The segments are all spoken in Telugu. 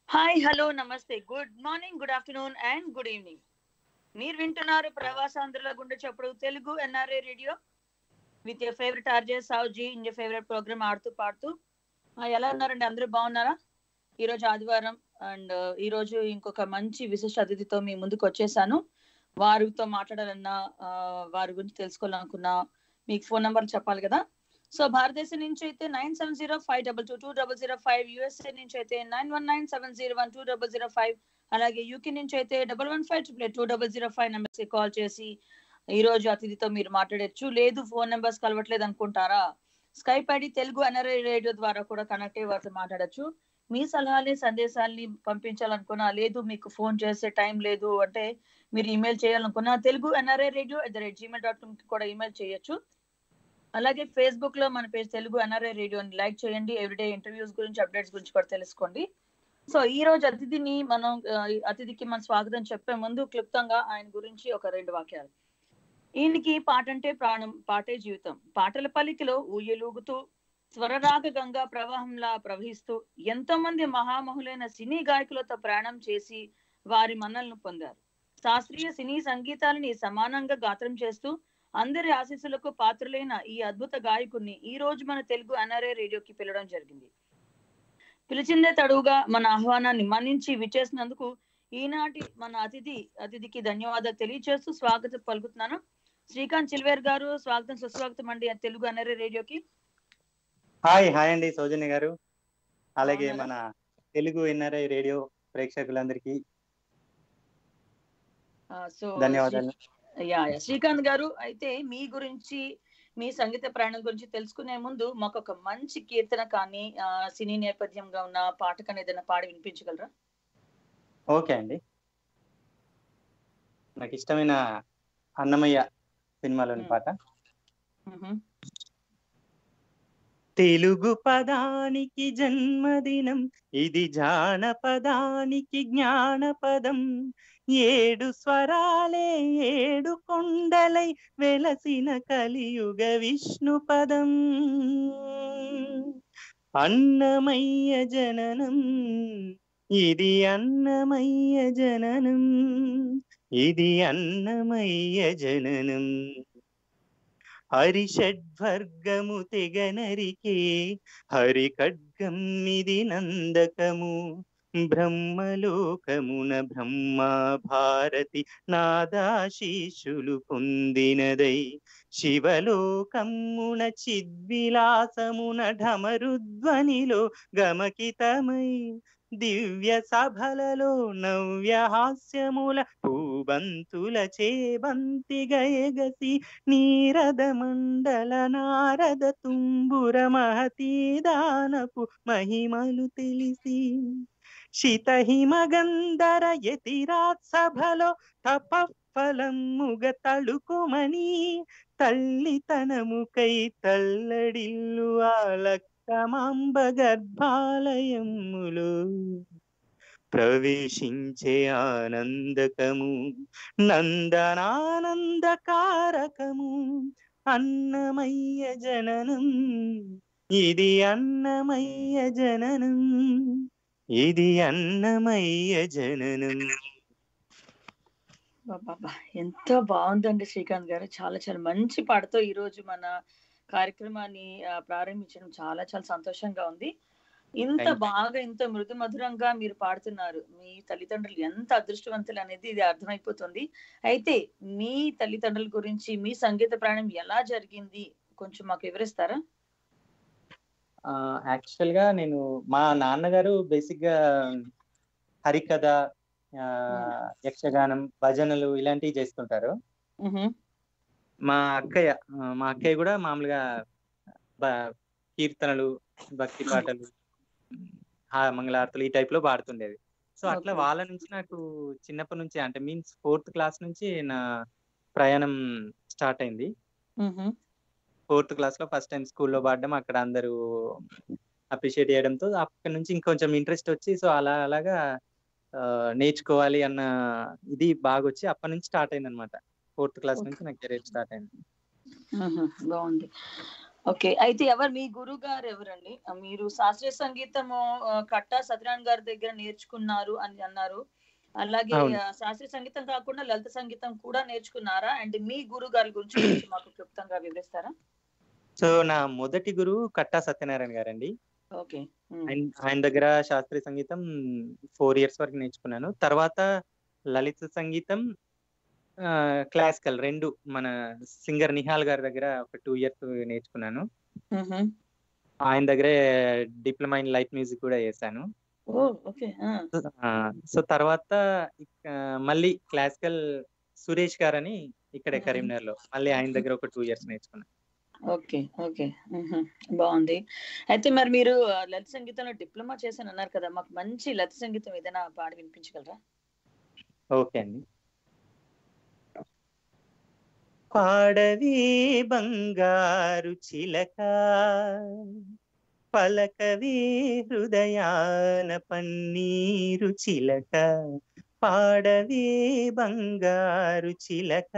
Hi hello namaste good morning good afternoon and good evening మీరు వింటున్నారు ప్రవాసాంధ్రుల గుండె చప్పుడు Telugu NRI radio with your favourite RJ సావుజీ ఇన్ యర్ ఫేవరెట్ ప్రోగ్రామ్ ఆడుతూ పాడుతూ ఆ, ఎలా ఉన్నారండి అందరూ బాగున్నారా ఈ రోజు ఆదివారం అండ్ ఈ రోజు ఇంకొక మంచి విశిష్ట అతిథితో మీ ముందుకు వచ్చేసాను వారితో మాట్లాడాలన్నా ఆ, వారి గురించి తెలుసుకోవాలనుకున్నా మీకు ఫోన్ నెంబర్ చెప్పాలి కదా సో భారతదేశం నుంచి అయితే nine seven zero five double two two double zero five USA నుంచి అయితే nine one nine seven zero one two double zero five అలాగే యూకే నుంచి అయితే double one five triple two double zero five numbers కి కాల్ చేసి ఈ రోజు అతిథితో మీరు మాట్లాడొచ్చు లేదు ఫోన్ నెంబర్స్ కలవట్లేదు అనుకుంటారా Skype ID Telugu NRI radio ద్వారా కూడా కనెక్ట్ అయ్యి వారితో మాట్లాడొచ్చు మీ సలహాలని సందేశాలని పంపించాలనుకున్నా లేదు మీకు ఫోన్ చేసే టైం లేదు అంటే మీరు ఈమెయిల్ చేయాలనుకున్నా Telugu NRI radio at the rate Gmail dot com కూడా ఈమెయిల్ చేయొచ్చు అలాగే ఫేస్బుక్ లో మన పేజ్ తెలుగు ఎన్ఆర్ఐ రేడియోని లైక్ చేయండి ఎవ్రీడే ఇంటర్వ్యూస్ గురించి అప్డేట్స్ గురించి కూడా తెలుసుకోండి సో ఈ రోజు అతిథిని మనం ఆ, ఈ అతిథికి మన స్వాగతం చెప్పే ముందు క్లుప్తంగా ఆయన గురించి ఒక రెండు వాక్యాలు ఈయనకి పాట అంటే ప్రాణం పాటే జీవితం పాటల పలికిలో ఊయలూగుతూ స్వరరాగ గంగా ప్రవాహంలా ప్రవహిస్తూ ఎంతో మంది మహామహులైన సినీ గాయకులతో ప్రయాణం చేసి వారి మన్నలను పొందారు శాస్త్రీయ సినీ సంగీతాలని సమానంగా గాత్రం చేస్తూ అందరి ఆశీస్సులకు పాత్రులైన ఈ అద్భుత గాయకుడిని ఈ రోజు మన తెలుగు ఎన్ఆర్ఏ రేడియోకి పిలవడం జరిగింది పిలిచిందే తడువుగా మన ఆహ్వానాన్ని మన్నించి విచ్చేసినందుకు ఈనాటి మన అతిథి అతిథికి ధన్యవాదాలు తెలియజేస్తూ స్వాగతం పలుకుతున్నాను శ్రీకాంత్ చిల్వేర్ గారు స్వాగతం సుస్వాగతం అండి తెలుగు ఎన్ఆర్ఏ రేడియోకి హాయ్ హాయ్ అండి సౌజన్య గారు అలాగే బాగున్నారా? మన తెలుగు ఎన్ఆర్ఐ రేడియో ప్రేక్షకులందరికీ ఆ, సో ధన్యవాదాలు యా యా శ్రీకాంత్ గారు అయితే మీ గురించి మీ సంగీత ప్రయాణం గురించి తెలుసుకునే ముందు మాకు ఒక మంచి కీర్తన కానీ ఆ, సినీ నేపథ్యంగా ఉన్న పాట కానీ ఏదైనా పాడి వినిపించగలరా ఓకే అండి నాకు ఇష్టమైన అన్నమయ్య సినిమాలోని మ్. పాట మ్హూ. తెలుగు పదానికి జన్మదినం ఇది జానపదానికి జ్ఞానపదం ఏడు స్వరాలే ఏడు కొండలై వెలసిన కలియుగ విష్ణు పదం అన్నమయ్య జననం ఇది అన్నమయ్య జననం ఇది అన్నమయ్య జననం హరిషడ్వర్గము తెగనరికే హరి ఖడ్గం ఇది నందకము బ్రహ్మలోకమున బ్రహ్మ భారతి నాదాశీషులు పొందినదై శివలోకమున చిద్విలాసమున ఢమరుధ్వనిలో గమకితమై దివ్య సభలలో నవ్య హాస్యముల పూబంతుల చేబంతిగ ఎగసి నీరద మండల నారద తుంబుర మహతీదానపు మహిమలు తెలిసి శితహిమగంధర యతిరాత్ సభలో తపఫలముగ తళుకుమని తల్లితనముకై తల్లడిల్లు ఆలక్కమాంబ గర్భాలయములు ప్రవేశించే ఆనందకము నందనానందకారకము అన్నమయ్య జననం ఇది అన్నమయ్య జననం ఇది అన్నమయ్య జననం అబ్బబ్బా, ఎంత బాగుందండి శ్రీకాంత్ గారు చాలా చాలా మంచి పాటతో ఈ రోజు మన కార్యక్రమాన్ని ఆ, ప్రారంభించడం చాలా చాలా సంతోషంగా ఉంది ఇంత Thank you. బాగా ఇంత మృదు మధురంగా మీరు పాడుతున్నారు మీ తల్లిదండ్రులు ఎంత అదృష్టవంతులు అనేది ఇది అర్థమైపోతుంది అయితే మీ తల్లిదండ్రుల గురించి మీ సంగీత ప్రయాణం ఎలా జరిగింది కొంచెం మాకు వివరిస్తారా యాక్చువల్ గా నేను మా నాన్నగారు బేసిక్ గా హరికథ ఆ, యక్షగానం భజనలు ఇలాంటివి చేస్తుంటారు మ్హూ. మా అక్కయ్య ఆ, మా అక్కయ్య కూడా మామూలుగా బ- కీర్తనలు భక్తి పాటలు ఆ, మంగళారతులు ఈ టైప్ లో పాడుతుండేది సో అట్లా Okay. వాళ్ళ నుంచి నాకు చిన్నప్పటి నుంచి అంటే మీన్స్ ఫోర్త్ క్లాస్ నుంచి నా ప్రయాణం స్టార్ట్ అయింది మ్హూ. ఫోర్త్ క్లాస్ లో ఫస్ట్ టైం స్కూల్లో పాడడం అక్కడ అందరూ అప్రిషియేట్ చేయడంతో అక్కడి నుంచి ఇంకొంచెం ఇంట్రెస్ట్ వచ్చి సో అలా అలాగా ఆ, నేర్చుకోవాలి అన్న ఇది బాగా వచ్చి అప్పటి నుంచి స్టార్ట్ అయింది అనమాట ఫోర్త్ క్లాస్ నుంచి నాకు కెరీర్ స్టార్ట్ అయింది మ్హూ. బాగుంది ఓకే అయితే ఎవరు మీ గురువు గారు ఎవరండి ఆ, మీరు శాస్త్రీయ సంగీతము ఆ, కట్టా సత్యనారాయణ గారి దగ్గర నేర్చుకున్నారు అని అన్నారు అలాగే అవును. ఆ, శాస్త్రీయ సంగీతం కాకుండా లలిత సంగీతం కూడా నేర్చుకున్నారా అండ్ మీ గురువు గారి గురించి కొంచెం మాకు క్లుప్తంగా వివరిస్తారా సో నా మొదటి గురువు కట్టా సత్యనారాయణ గారండి ఓకే ఆయన ఆయన దగ్గర శాస్త్రీయ సంగీతం ఫోర్ ఇయర్స్ వరకు నేర్చుకున్నాను తర్వాత లలిత సంగీతం క్లాసికల్ రెండు మన సింగర్ నిహాల్ గారి దగ్గర ఒక టూ ఇయర్స్ నేర్చుకున్నాను ఆయన దగ్గరే డిప్లొమా ఇన్ లైట్ మ్యూజిక్ కూడా చేశాను ఓ ఓకే సో తర్వాత ఇక మళ్ళీ క్లాసికల్ సురేష్ గారు అని ఇక్కడే Mhm. కరీంనగర్ లో మళ్ళీ ఆయన దగ్గర ఒక టూ ఇయర్స్ నేర్చుకున్నాను ఓకే ఓకే బాగుంది అయితే మరి మీరు ఆ, లలిత సంగీతంలో డిప్లొమా చేశాను అన్నారు కదా మాకు మంచి లలిత సంగీతం ఏదైనా పాడి వినిపించగలరా ఓకే అండి పాడవే బంగారు చిలక పలకవే హృదయాన పన్నీరు చిలక పాడవే బంగారు చిలక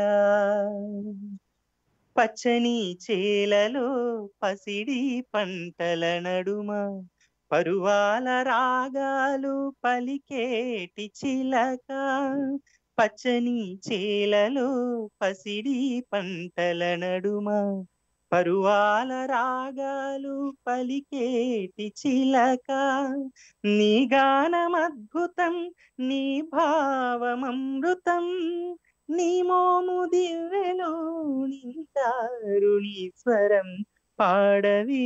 పచ్చని చేలలో పసిడి పంటల నడుమ పరువాల రాగాలు పలికేటి చిలక పచ్చని చేలలో పసిడి పంటల నడుమ పరువాల రాగాలు పలికేటి చిలక నీ గానమద్భుతం నీ భావమమృతం నీ మోము దివ్యలో నిందారు నీ స్వరం పాడవే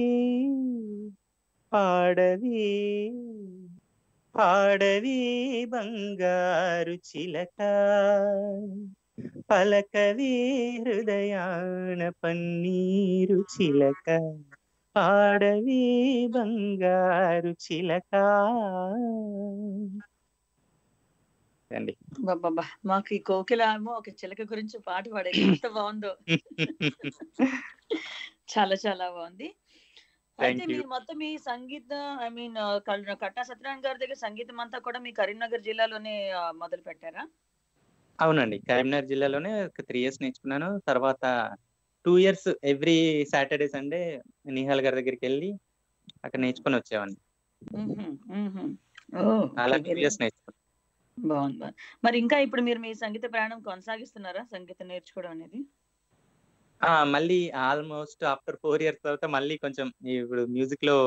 పాడవే పాడవే బంగారు చిలక పలకవే హృదయాన పన్నీరు చిలక పాడవే బంగారు చిలక అండి బాబా మాకు ఈ కోకిల ఏమో ఒక చిలక గురించి పాట పాడేది ఎంత బాగుందో చాలా చాలా బాగుంది అయితే Thank you. మీరు మొత్తం ఈ సంగీతం ఐ మీన్ కట్టా సత్యనారాయణ గారి దగ్గర సంగీతం అంతా కూడా మీ కరీంనగర్ జిల్లాలోనే ఆ, మొదలు పెట్టారా అవునండి కరీంనగర్ జిల్లాలోనే ఒక త్రీ ఇయర్స్ నేర్చుకున్నాను తర్వాత two years every Saturday Sunday Nihal గారి దగ్గరికి వెళ్ళి అక్కడ నేర్చుకొని వచ్చేవాడిని మ్మ్హ్మ్, మ్మ్హ్మ్. ఓ, అలా okay, టూ very ఇయర్స్ నేర్చుకున్నాను బాగుంది బాగుంది. మరి ఇంకా ఇప్పుడు మీరు మీ సంగీత ప్రయాణం కొనసాగిస్తున్నారా సంగీతం నేర్చుకోవడం అనేది ఆ, మళ్ళీ ఆల్మోస్ట్ ఆఫ్టర్ ఫోర్ ఇయర్స్ తర్వాత మళ్ళీ కొంచెం ఇప్పుడు మ్యూజిక్ లో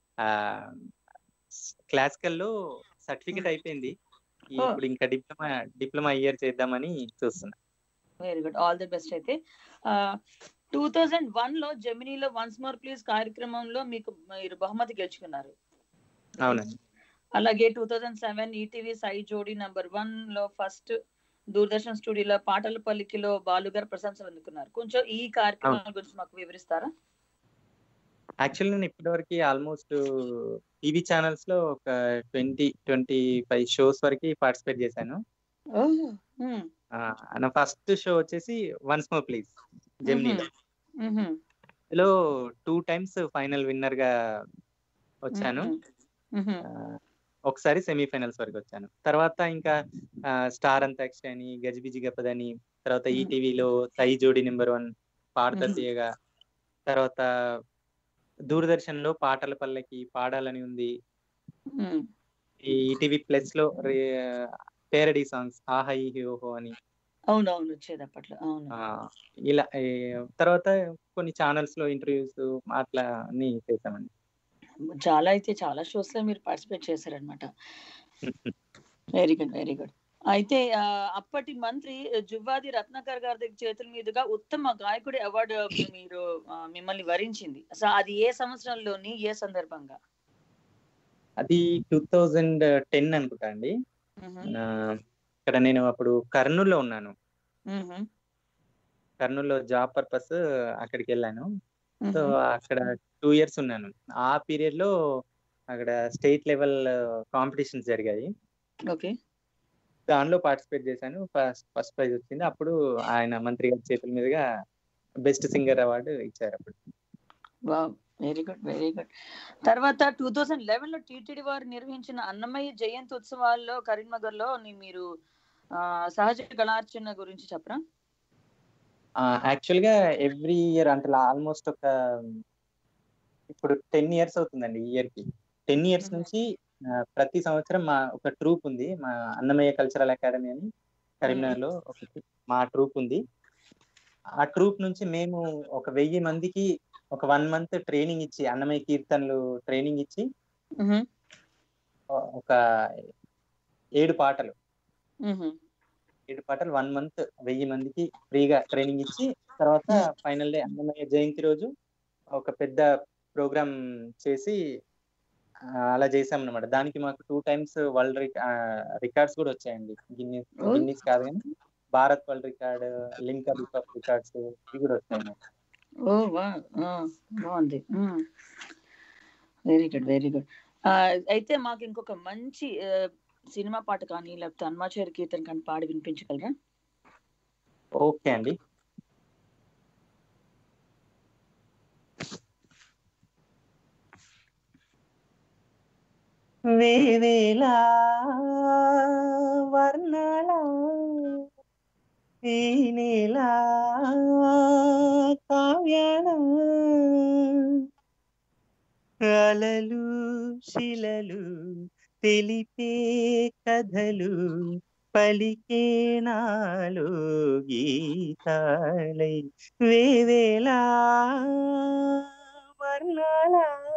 క్లాసికల్ లో సర్టిఫికెట్ అయిపోయింది Oh. ఇప్పుడు ఇంకా డిప్లొమా డిప్లొమా ఇయర్ చేద్దామని చూస్తున్నా very good all the best అయితే టూ థౌజండ్ వన్ లో జమినీలో వన్స్ మోర్ ప్లీజ్ కార్యక్రమంలో మీకు మీరు బహుమతి గెలుచుకున్నారు అవునండి అలాగే two thousand seven ETV Sye Jodi number one లో ఫస్ట్ దూరదర్శన్ స్టూడియోలో పాటల పల్లికిలో బాలు గారు ప్రశంసలు అందుకున్నారు కొంచెం ఈ కార్యక్రమం గురించి మాకు వివరిస్తారా యాక్చువల్లీ నేను ఇప్పటివరకు ఆల్మోస్ట్ టీవీ ఛానల్స్ లో ఒక ట్వంటీ ట్వంటీ ఫైవ్ షోస్ వరకు పార్టిసిపేట్ చేశాను ఓ, మ్మ్, ఆ, నా ఫస్ట్ షో వచ్చేసి వన్స్ మోర్ ప్లీజ్ జెమినీలో మ్మ్హ్మ్, ఇందులో టూ టైమ్స్ ఫైనల్ విన్నర్ గా వచ్చాను మ్మ్హ్మ్, ఆ, ఒకసారి సెమీఫైనల్స్ వరకు వచ్చాను తర్వాత ఇంకా స్టార్ అంతాక్షరి అని గజిబిజి గప్పదని తర్వాత Mhm. ఈటీవీలో సై జోడి నెంబర్ వన్ పాడతా Mhm. తీయగా తర్వాత దూరదర్శన్ లో పాటల పల్లకి పాడాలని ఉంది మ్మ్. ఈ ఈటీవీ ప్లస్ లో పేరడీ సాంగ్స్ ఆహా ఈ హో అని అవును అవును వచ్చేది అప్పట్లో అవును ఆ, ఇలా ఏ, తర్వాత కొన్ని ఛానల్స్ లో ఇంటర్వ్యూస్ అట్లా అన్ని చేసామండి చాలా అయితే చాలా షోస్ లో మీరు పార్టిసిపేట్ చేశారనమాట వెరీ గుడ్ వెరీ గుడ్ అయితే ఆ, అప్పటి మంత్రి జువ్వాది రత్నాకర్ గారి దగ్గర చేతుల మీదుగా ఉత్తమ గాయకుడి అవార్డు మీరు ఆ, మిమ్మల్ని వరించింది అసలు అది ఏ సంవత్సరంలోని ఏ సందర్భంగా అది టూ థౌజండ్ టెన్ అనుకుంటా అండి మ్హూ, ఆ, ఇక్కడ నేను అప్పుడు కర్నూలులో ఉన్నాను మ్హూ, కర్నూలులో జాబ్ పర్పస్ అక్కడికి వెళ్ళాను సో మ్హూ. అక్కడ టూ ఇయర్స్ ఉన్నాను ఆ పీరియడ్ లో అక్కడ స్టేట్ లెవెల్ కాంపిటీషన్స్ జరిగాయి ఓకే దానిలో పార్టిసిపేట్ చేశాను ఫస్ట్ ఫస్ట్ ప్రైజ్ వచ్చింది అప్పుడు ఆయన మంత్రి గారి చేతుల మీదుగా బెస్ట్ సింగర్ అవార్డు ఇచ్చారు అప్పుడు wow very good very good తర్వాత టూ థౌజండ్ లెవెన్ లో టీటీడీ వారు నిర్వహించిన అన్నమయ్య జయంతి ఉత్సవాల్లో కరీంనగర్ లో మీరు ఆ, సహజ కళార్చన గురించి చెప్పరా యాక్చువల్ గా ఎవ్రీ ఇయర్ అంటే ఆల్మోస్ట్ ఒక ఇప్పుడు టెన్ ఇయర్స్ అవుతుందండి ఈ ఇయర్ కి టెన్ ఇయర్స్ Mhm. నుంచి ఆ, ప్రతి సంవత్సరం మా ఒక ట్రూప్ ఉంది మా అన్నమయ్య కల్చరల్ అకాడమీ అని కరీంనగర్ లో ఒకటి మా ట్రూప్ ఉంది ఆ ట్రూప్ నుంచి మేము ఒక వెయ్యి మందికి ఒక వన్ మంత్ ట్రైనింగ్ ఇచ్చి అన్నమయ్య కీర్తనలు ట్రైనింగ్ ఇచ్చి మ్హూ. ఒ- ఒక ఏడు పాటలు మ్హూ. ఏడు పాటలు వన్ మంత్ వెయ్యి మందికి ఫ్రీగా ట్రైనింగ్ ఇచ్చి తర్వాత Hmm. ఫైనల్ డే అన్నమయ్య జయంతి రోజు ఒక పెద్ద ప్రోగ్రామ్ చేసి ఆ, అలా చేసాం అనమాట దానికి మాకు టూ టైమ్స్ వరల్డ్ రికార్డ్స్ కూడా వచ్చాయండి గిన్నీస్ Oh. గిన్నీస్ కాదు కానీ Bharat world record Limca book of records ఇవి కూడా వచ్చాయి మాకు. ఓ వా ఆ, బాగుంది వెరీ గుడ్ వెరీ గుడ్ అయితే మాకు ఇంకొక మంచి ఆ, సినిమా పాట కానీ లేకపోతే హనుమాచారి కీర్తన కానీ పాడి వినిపించగలరా ఓకే అండి వేవేలా వర్ణాల ఈ నేల కావ్యాల అలలు శిలలు తెలిపే కథలు పలికే నాలో గీతాలై వేవేలా వర్ణాల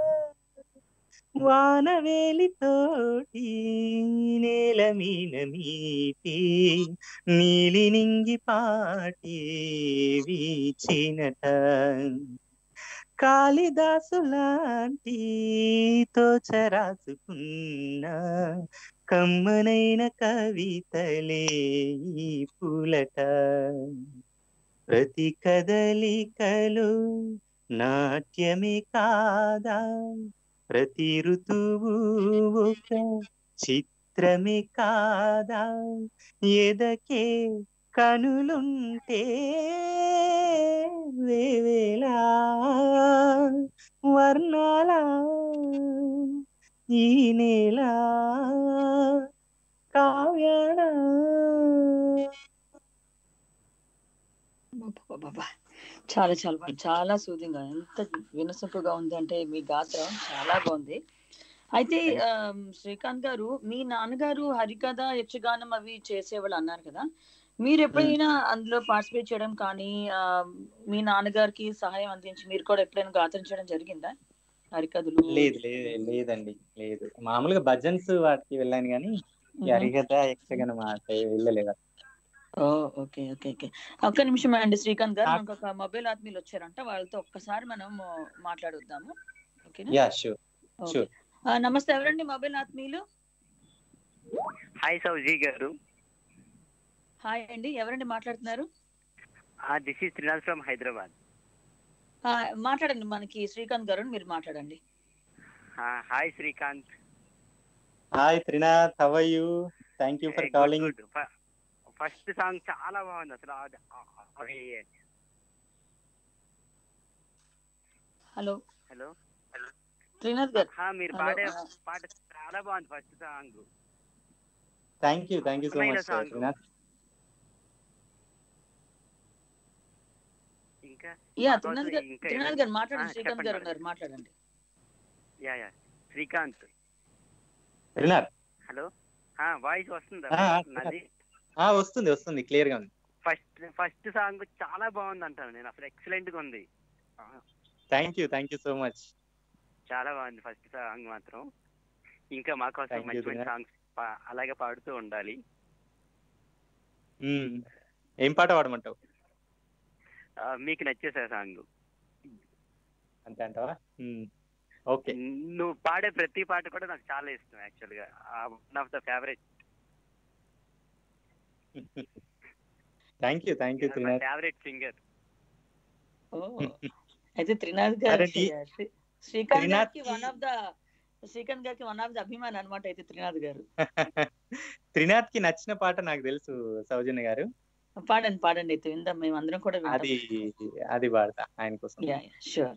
వానవేలితోటి నేల మీన మీటి నీలి నింగి పాటి వీచినట కాళిదాసు లాంటి తోచరాసుకున్న కమ్మనైన కవితలే ఈ పూలట ప్రతి కదలికలు నాట్యమే కాదా ప్రతి ఋతువు ఒక చిత్రమే కాదా ఎదకే కనులుంటే వేవేలా వర్ణాల ఈ నేల కావ్యాల అబ్బబ్బబ్బబ్బా. చాలా చాలా బాగుంది చాలా సూదింగా ఎంత వినసొంపుగా ఉంది అంటే మీ గాత్రం చాలా బాగుంది అయితే ఆ, శ్రీకాంత్ గారు మీ నాన్నగారు హరికథ యక్షగానం అవి చేసేవాళ్ళు అన్నారు కదా మీరు ఎప్పుడైనా అందులో పార్టిసిపేట్ చేయడం కానీ ఆ, మీ నాన్నగారికి సహాయం అందించి మీరు కూడా ఎప్పుడైనా గాత్రం చేయడం జరిగిందా హరికథలు లేదు లేదు లేదండి లేదు మామూలుగా భజన్స్ వాటికి వెళ్ళాను కానీ ఈ హరికథ యక్షగనం అంటే వెళ్ళలేదు ఓ ఓకే ఓకే ఓకే ఒక్క నిమిషం అండి శ్రీకాంత్ గారు ఆ- మనకు ఒక మొబైల్ ఆత్మీయులు వచ్చారంట వాళ్ళతో ఒక్కసారి మనం మాట్లాడుద్దాము ఓకేనా యా షూర్ ఓకే. షూర్ ఆ, నమస్తే ఎవరండి మొబైల్ ఆత్మీయులు హాయ్ సౌజీ గారు హాయ్ అండి ఎవరండి మాట్లాడుతున్నారు this is Trinath from Hyderabad ఆ, మాట్లాడండి మనకి శ్రీకాంత్ గారు మీరు మాట్లాడండి hi Srikanth hi Trinath how are you thank you for calling first song చాలా బాగుంది అసలు అది- అది హలో హలో శ్రీనాథ్ గారు ఆ, మీరు హలో, పాడే ఆ. పాట చాలా బాగుంది first song thank you thank you so అర్థమైన మచ్ song. త్రినాథ్ ఇంకా యా మాకోసం త్రినాథ్ గారు ఇంకా త్రినాథ్ ఏమైనా- గారు మాట్లాడండి ఆ, శ్రీకాంత్ చెప్పండి గారు మేడం. ఉన్నారు మాట్లాడండి yeah yeah Srikanth Trinath hello voice వస్తుందా ఆ, ఆ, నాది ఆ వస్తుంది వస్తుంది క్లియర్ గా ఉంది ఫస్ట్ ఫస్ట్ సాంగ్ చాలా బాగుంది అంటాను నేను అసలు ఎక్సలెంట్ గా ఉంది ఆ, thank you thank you so much చాలా బాగుంది ఫస్ట్ సాంగ్ మాత్రం ఇంకా మాకోసం Thank you, మంచి మంచి Dina. సాంగ్స్ అలాగే పాడుతూ ఉండాలి ఏం పాట పాడమంటావు ఆ, మీకు నచ్చేసా సాంగ్ అంతే అంటావా ఓకే నువ్వు పాడే ప్రతి పాట కూడా నాకు చాలా ఇష్టం యాక్చువల్ గా one of the favourite thank you thank you Trinath favourite singer ఓ అయితే త్రినాథ్ గారికి సరే, శ్రీ- శ్రీకాంత్ త్రినాథ్ గారికి వన్ ఆఫ్ ద శ్రీకాంత్ గారికి వన్ ఆఫ్ ద అభిమాన్ అనమాట అయితే త్రినాథ్ గారు త్రినాథ్ కి నచ్చిన పాట నాకు తెలుసు సౌజన్య గారు పాడండి పాడండి అయితే విందాం మేము అందరం కూడా విందాం అది అది పాడతా ఆయన కోసం యా షూర్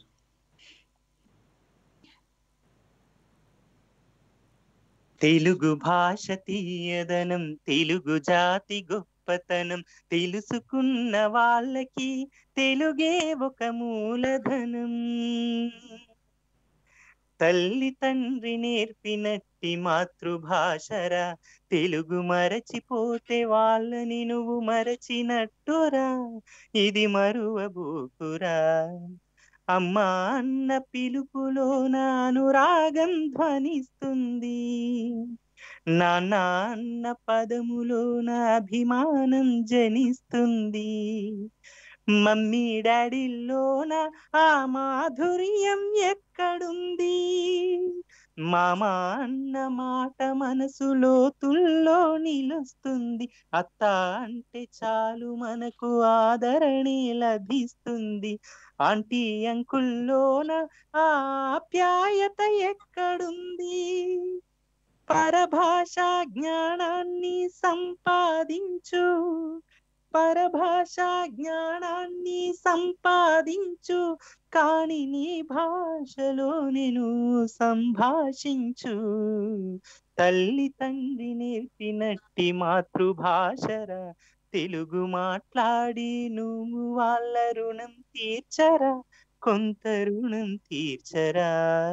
తెలుగు భాష తీయదనం తెలుగు జాతి గొప్పతనం తెలుసుకున్న వాళ్ళకి తెలుగే ఒక మూలధనం తల్లి తండ్రి నేర్పినట్టి మాతృభాషరా తెలుగు మరచిపోతే వాళ్ళని నువ్వు మరచినట్టురా ఇది మరువబోకురా అమ్మా అన్న పిలుపులోన అనురాగం ధ్వనిస్తుంది నాన్న అన్న పదములోన అభిమానం జనిస్తుంది మమ్మీ డాడీలోన ఆ మాధుర్యం ఎక్కడుంది మామ అన్న మాట మనసు లోతుల్లో నిలుస్తుంది అత్త అంటే చాలు మనకు ఆదరణే లభిస్తుంది ఆంటీ అంకుల్లోన ఆ ఆప్యాయత ఎక్కడుంది పరభాషా జ్ఞానాన్ని సంపాదించు పరభాషా జ్ఞానాన్ని సంపాదించు కాని నీ భాషలో నేను సంభాషించు తల్లి తండ్రి నేర్పినట్టి మాతృభాషరా తెలుగు మాట్లాడి నువ్వు వాళ్ళ రుణం తీర్చరా కొంత రుణం తీర్చరా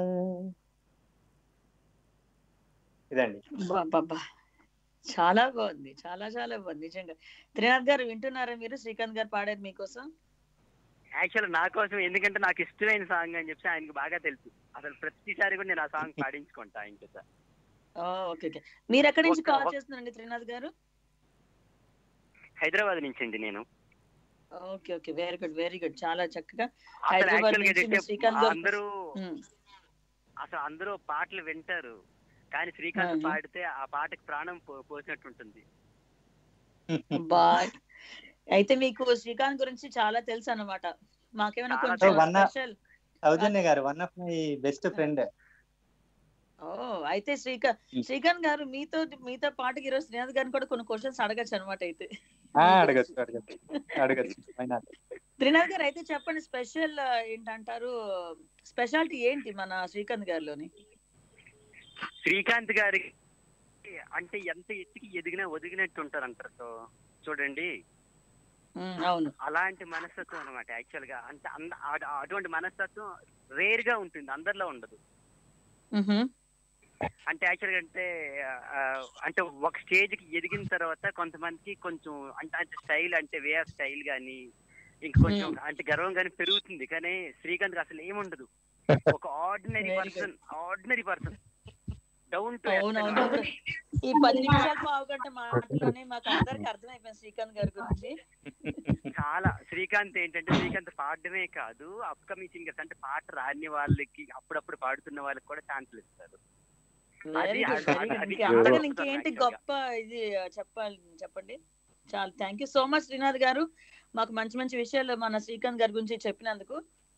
ఇదండి బాబా చాలా బాగుంది చాలా చాలా బాగుంది నిజంగా త్రినాథ్ గారు వింటున్నారా మీరు శ్రీకాంత్ గారు పాడారు మీకోసం యాక్చువల్ నా కోసం ఎందుకంటే నాకు ఇష్టమైన సాంగ్ అని చెప్పి ఆయనకు బాగా తెలుసు అసలు ప్రతిసారి కూడా నేను ఆ సాంగ్ పాడించుకుంటా ఆయనకి సార్ ఓ, ఓకే ఓకే మీరు ఎక్కడి నుంచి ఒక- కాల్ ఒక- చేస్తున్నారండి త్రినాథ్ గారు హైదరాబాద్ నుంచి అండి నేను okay okay very good very good చాలా చక్కగా అసలు హైదరాబాద్ యాక్చువల్ గా నుంచి ఏంటంటే మీ శ్రీకాంత్ గారు- అందరూ ఉమ్, అసలు అందరూ పాటలు వింటారు కానీ శ్రీకాంత్ ఆహా. పాడితే ఆ పాటకి ప్రాణం పో- పోసినట్టు ఉంటుంది బా అయితే మీకు శ్రీకాంత్ గురించి చాలా తెలుసు అన్నమాట మాకేమైనా చాలా కొంచెం తెలుసు. వన్న- స్పెషల్ సౌజన్య గారు one of my best friend ఓ అయితే శ్రీకాంత్ ఉమ్. శ్రీకాంత్ గారు మీతో మీతో పాటుకి ఈరోజు శ్రీనాథ్ గారిని కూడా కొన్ని క్వశ్చన్స్ అడగచ్చు అనమాట అయితే అడగచ్చు అడగచ్చు అడగచ్చు Why not? త్రినాథ్ గారు అయితే చెప్పండి స్పెషల్ ఏంటంటారు స్పెషాలిటీ ఏంటి మన శ్రీకాంత్ గారిలోని శ్రీకాంత్ గారికి అంటే ఎంత ఎత్తుకి ఎదిగినా ఒదిగినట్టు ఉంటారు అంటారు సో చూడండి ఉమ్, అవును అలాంటి మనస్తత్వం అనమాట యాక్చువల్ గా అంటే అంద- ఆ- అటువంటి మనస్తత్వం రేర్ గా ఉంటుంది అందరిలో ఉండదు మ్హూ. అంటే యాక్చువల్ గా అంటే ఆ, అంటే ఒక స్టేజ్ కి ఎదిగిన తర్వాత కొంతమందికి కొంచెం అంటే అంటే స్టైల్ అంటే వే ఆఫ్ స్టైల్ గానీ ఇంక కొంచెం Hmm. అంటే గర్వం గానీ పెరుగుతుంది కానీ శ్రీకాంత్ కి అసలు ఏముండదు ఒక ordinary Very person ordinary person down to అవునవును ఈ పది నిమిషాలు పావు గంట మాటలోనే మాకు అందరికి అర్థమైపోయింది శ్రీకాంత్ గారి గురించి చాలా శ్రీకాంత్ ఏంటంటే శ్రీకాంత్ పాడడమే కాదు అప్కమింగ్ సింగర్స్ అంటే పాట రాని వాళ్ళకి అప్పుడప్పుడు పాడుతున్న వాళ్ళకి కూడా ఛాన్సులు ఇస్తారు వెరీ అది- గుడ్ అది- వెరీ అది గుడ్ చాలా అంతగా గొప్పతనం ఇంకేంటి actually గా. గొప్ప ఇది చెప్పాలి చెప్పండి చాలా thank you so much Srinath గారు మాకు మంచి మంచి విషయాలు మన శ్రీకాంత్ గారి గురించి చెప్పినందుకు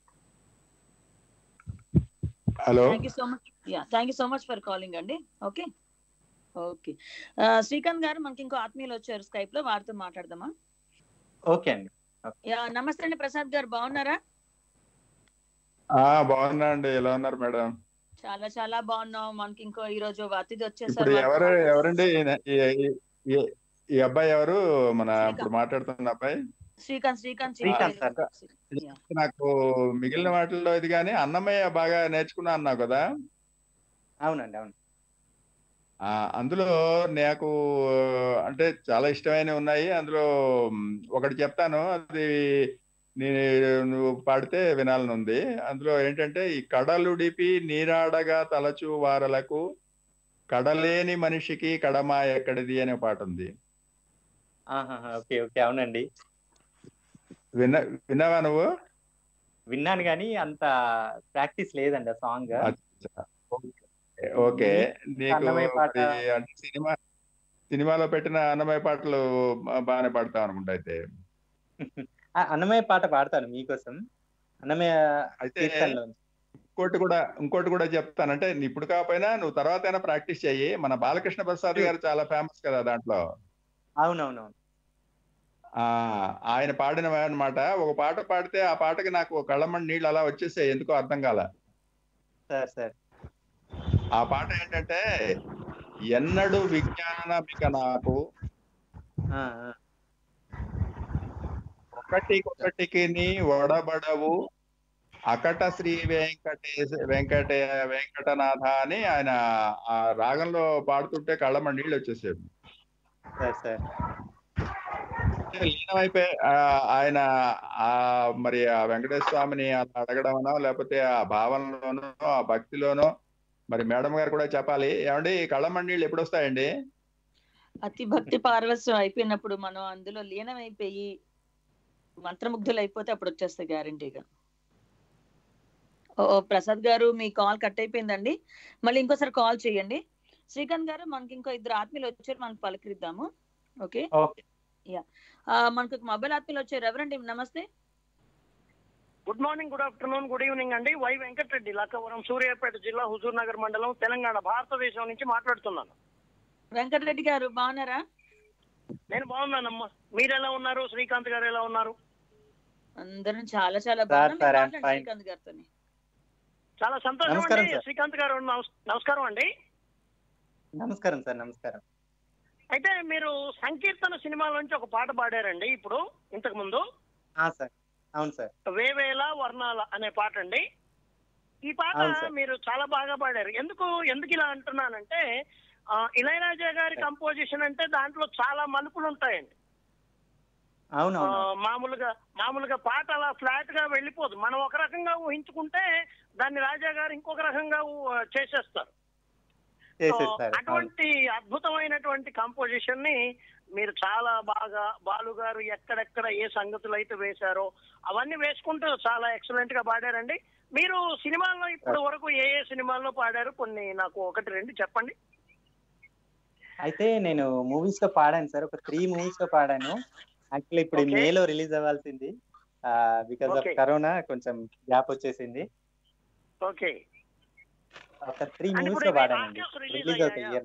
hello thank you so much yeah thank you so much for calling అండి ఓకే ఓకే శ్రీకాంత్ గారు మనకి ఇంకో ఆత్మీయులు వచ్చారు స్కైప్ లో వారితో మాట్లాడదామా ఓకే అండి యా నమస్తే అండి ప్రసాద్ గారు బాగున్నారా ఆ బాగున్నా అండి ఎలా ఉన్నారు మేడం చాలా చాలా బాగున్నాం మనకి ఇంకో ఈ రోజు అతిథి ఇప్పుడు వచ్చేసారు ఎవరు ఎవరండి ఈయన- ఈ- ఈ- ఈ- ఈ అబ్బాయి ఎవరు మన శ్రీకాంత్. ఇప్పుడు మాట్లాడుతున్న అబ్బాయి శ్రీకాంత్ శ్రీకాంత్ శ్రీకాంత్ సార్. యా. నాకు మిగిలిన వాటిల్లో ఇది కానీ అన్నమయ్య బాగా నేర్చుకున్నా అన్నావు కదా అవునండి అవును ఆ అందులో నాకు అంటే చాలా ఇష్టమైనవి ఉన్నాయి అందులో మ్, ఒకటి చెప్తాను అది నేను నువ్వు పాడితే వినాలని ఉంది అందులో ఏంటంటే ఈ కడలుడిపి నీరాడగా తలచు వారలకు కడలేని మనిషికి కడమా ఎక్కడిది అనే పాట ఉంది ఆహాహా, ఓకే ఓకే అవునండి విన్న విన్నావా నువ్వు విన్నాను కానీ అంత ప్రాక్టీస్ లేదండి ఆ సాంగ్ ఓకే నీకు అన్నమయ్య పాట. మరి అంటే సినిమా సినిమాలో పెట్టిన అన్నమయ్య పాటలు బా- బాగానే పాడతావు అనుకుంటా అయితే అన్నమయ్య పాట పాడతాను మీకోసం అన్నమయ్య అయితే కీర్తనలో ఇంకోటి కూడా ఇంకోటి కూడా చెప్తానంటే నీ ఇప్పుడు కాకపోయినా నువ్వు తర్వాత అయినా ప్రాక్టీస్ చెయ్యి మన బాలకృష్ణ ప్రసాద్ గారు చాలా ఫేమస్ కదా దాంట్లో అవునవునవును ఆ ఆయన పాడిన అన్నమాట ఒక పాట పాడితే ఆ పాటకి నాకు కళ్ళమ్మడి నీళ్ళు అలా వచ్చేసాయి ఎందుకో అర్థం కాల సార్ సార్ ఆ పాట ఏంటంటే ఎన్నడు విజ్ఞానమిక నాకు ఆ, ఆ. ఒకటి ఒకటికి నీ ఒడబడవు అకట శ్రీ వెంకటేశ వెంకట వెంకటనాథ అని ఆయన ఆ రాగంలో పాడుతుంటే కళ్ళమ్మ నీళ్ళు వచ్చేసేది సార్ సార్ లీనమైపోయి ఆ, ఆయన ఆ మరి ఆ వెంకటేశ్వర స్వామిని అలా అడగడమనో లేకపోతే ఆ భావనలోనో ఆ భక్తిలోనో మరి మేడం గారు కూడా చెప్పాలి ఏమండి కళ్ళమ్మ నీళ్ళు ఎప్పుడు వస్తాయండి అతి భక్తి పారవస్యం అయిపోయినప్పుడు మనం అందులో లీనమైపోయి మంత్రముగ్ధులు అయిపోతే అప్పుడు వచ్చేస్తాయి గ్యారంటీగా ఓ ప్రసాద్ గారు మీ కాల్ కట్ అయిపోయిందండి మళ్ళీ ఇంకోసారి కాల్ చేయండి శ్రీకాంత్ గారు మనకి ఇంకో ఇద్దరు ఆత్మీయులు వచ్చారు మనకి పలకరిద్దాము ఓకే ఓకే ఆ, మనకు ఒక మొబైల్ ఆత్మీయులు వచ్చారు ఎవరండి namaste good morning good afternoon good evening అండి వై వెంకటరెడ్డి లక్కవరం సూర్యాపేట జిల్లా హుజూర్ నగర్ మండలం తెలంగాణ భారతదేశం నుంచి మాట్లాడుతున్నాను వెంకటరెడ్డి గారు బాగున్నారా నేను బాగున్నానమ్మా మీరు ఎలా ఉన్నారు శ్రీకాంత్ గారు ఎలా ఉన్నారు అందరం చాలా చాలా సార్, బాగున్నాం సార్, మీరు I'm మాట్లాడండి fine. శ్రీకాంత్ గారితో చాలా సంతోషం నమస్కారం, అండి సార్. శ్రీకాంత్ గారు నమస్- నమస్కారం అండి నమస్కారం సార్ నమస్కారం అయితే మీరు సంకీర్తన సినిమాల నుంచి ఒక పాట పాడారండి ఇప్పుడు ఇంతకు ముందు ఆ, సార్ అవును సార్ వేవేల వర్ణాల అనే పాట అండి ఈ పాట అవును సార్. మీరు చాలా బాగా పాడారు ఎందుకు ఎందుకు ఇలా అంటున్నానంటే ఆ, ఇళయరాజా గారి కంపోజిషన్ అంటే దాంట్లో చాలా మలుపులు ఉంటాయండి అవును ఆ, అవును మామూలుగా మామూలుగా పాట అలా ఫ్లాట్ గా వెళ్ళిపోదు మనం ఒక రకంగా ఊహించుకుంటే దాన్ని రాజా గారు ఇంకొక రకంగా ఊ- చేసేస్తారు సో, చేసేస్తారు అవును అటువంటి అద్భుతమైనటువంటి కంపోజిషన్ ని మీరు చాలా బాగా బాలు గారు ఎక్కడెక్కడ ఏ సంగతులు అయితే వేశారో అవన్నీ వేసుకుంటూ చాలా ఎక్సలెంట్ గా పాడారండి మీరు సినిమాల్లో ఇప్పటి వరకు ఏ ఏ సినిమాల్లో పాడారు కొన్ని నాకు ఒకటి రెండు చెప్పండి అయితే నేను మూవీస్ లో పాడాను సార్ ఒక త్రీ మూవీస్ లో పాడాను యాక్చువల్లీ ఇప్పుడు Okay. మేలో రిలీజ్ అవ్వాల్సింది బికాస్ ఆఫ్ Okay. కరోనా కొంచెం గ్యాప్ వచ్చేసింది ఓకే ఒక త్రీ అంటే మూవీస్ ఇప్పుడు లో ఇవి పాడానండి audios release రిలీజ్ అవుతాయి అయ్యాయా?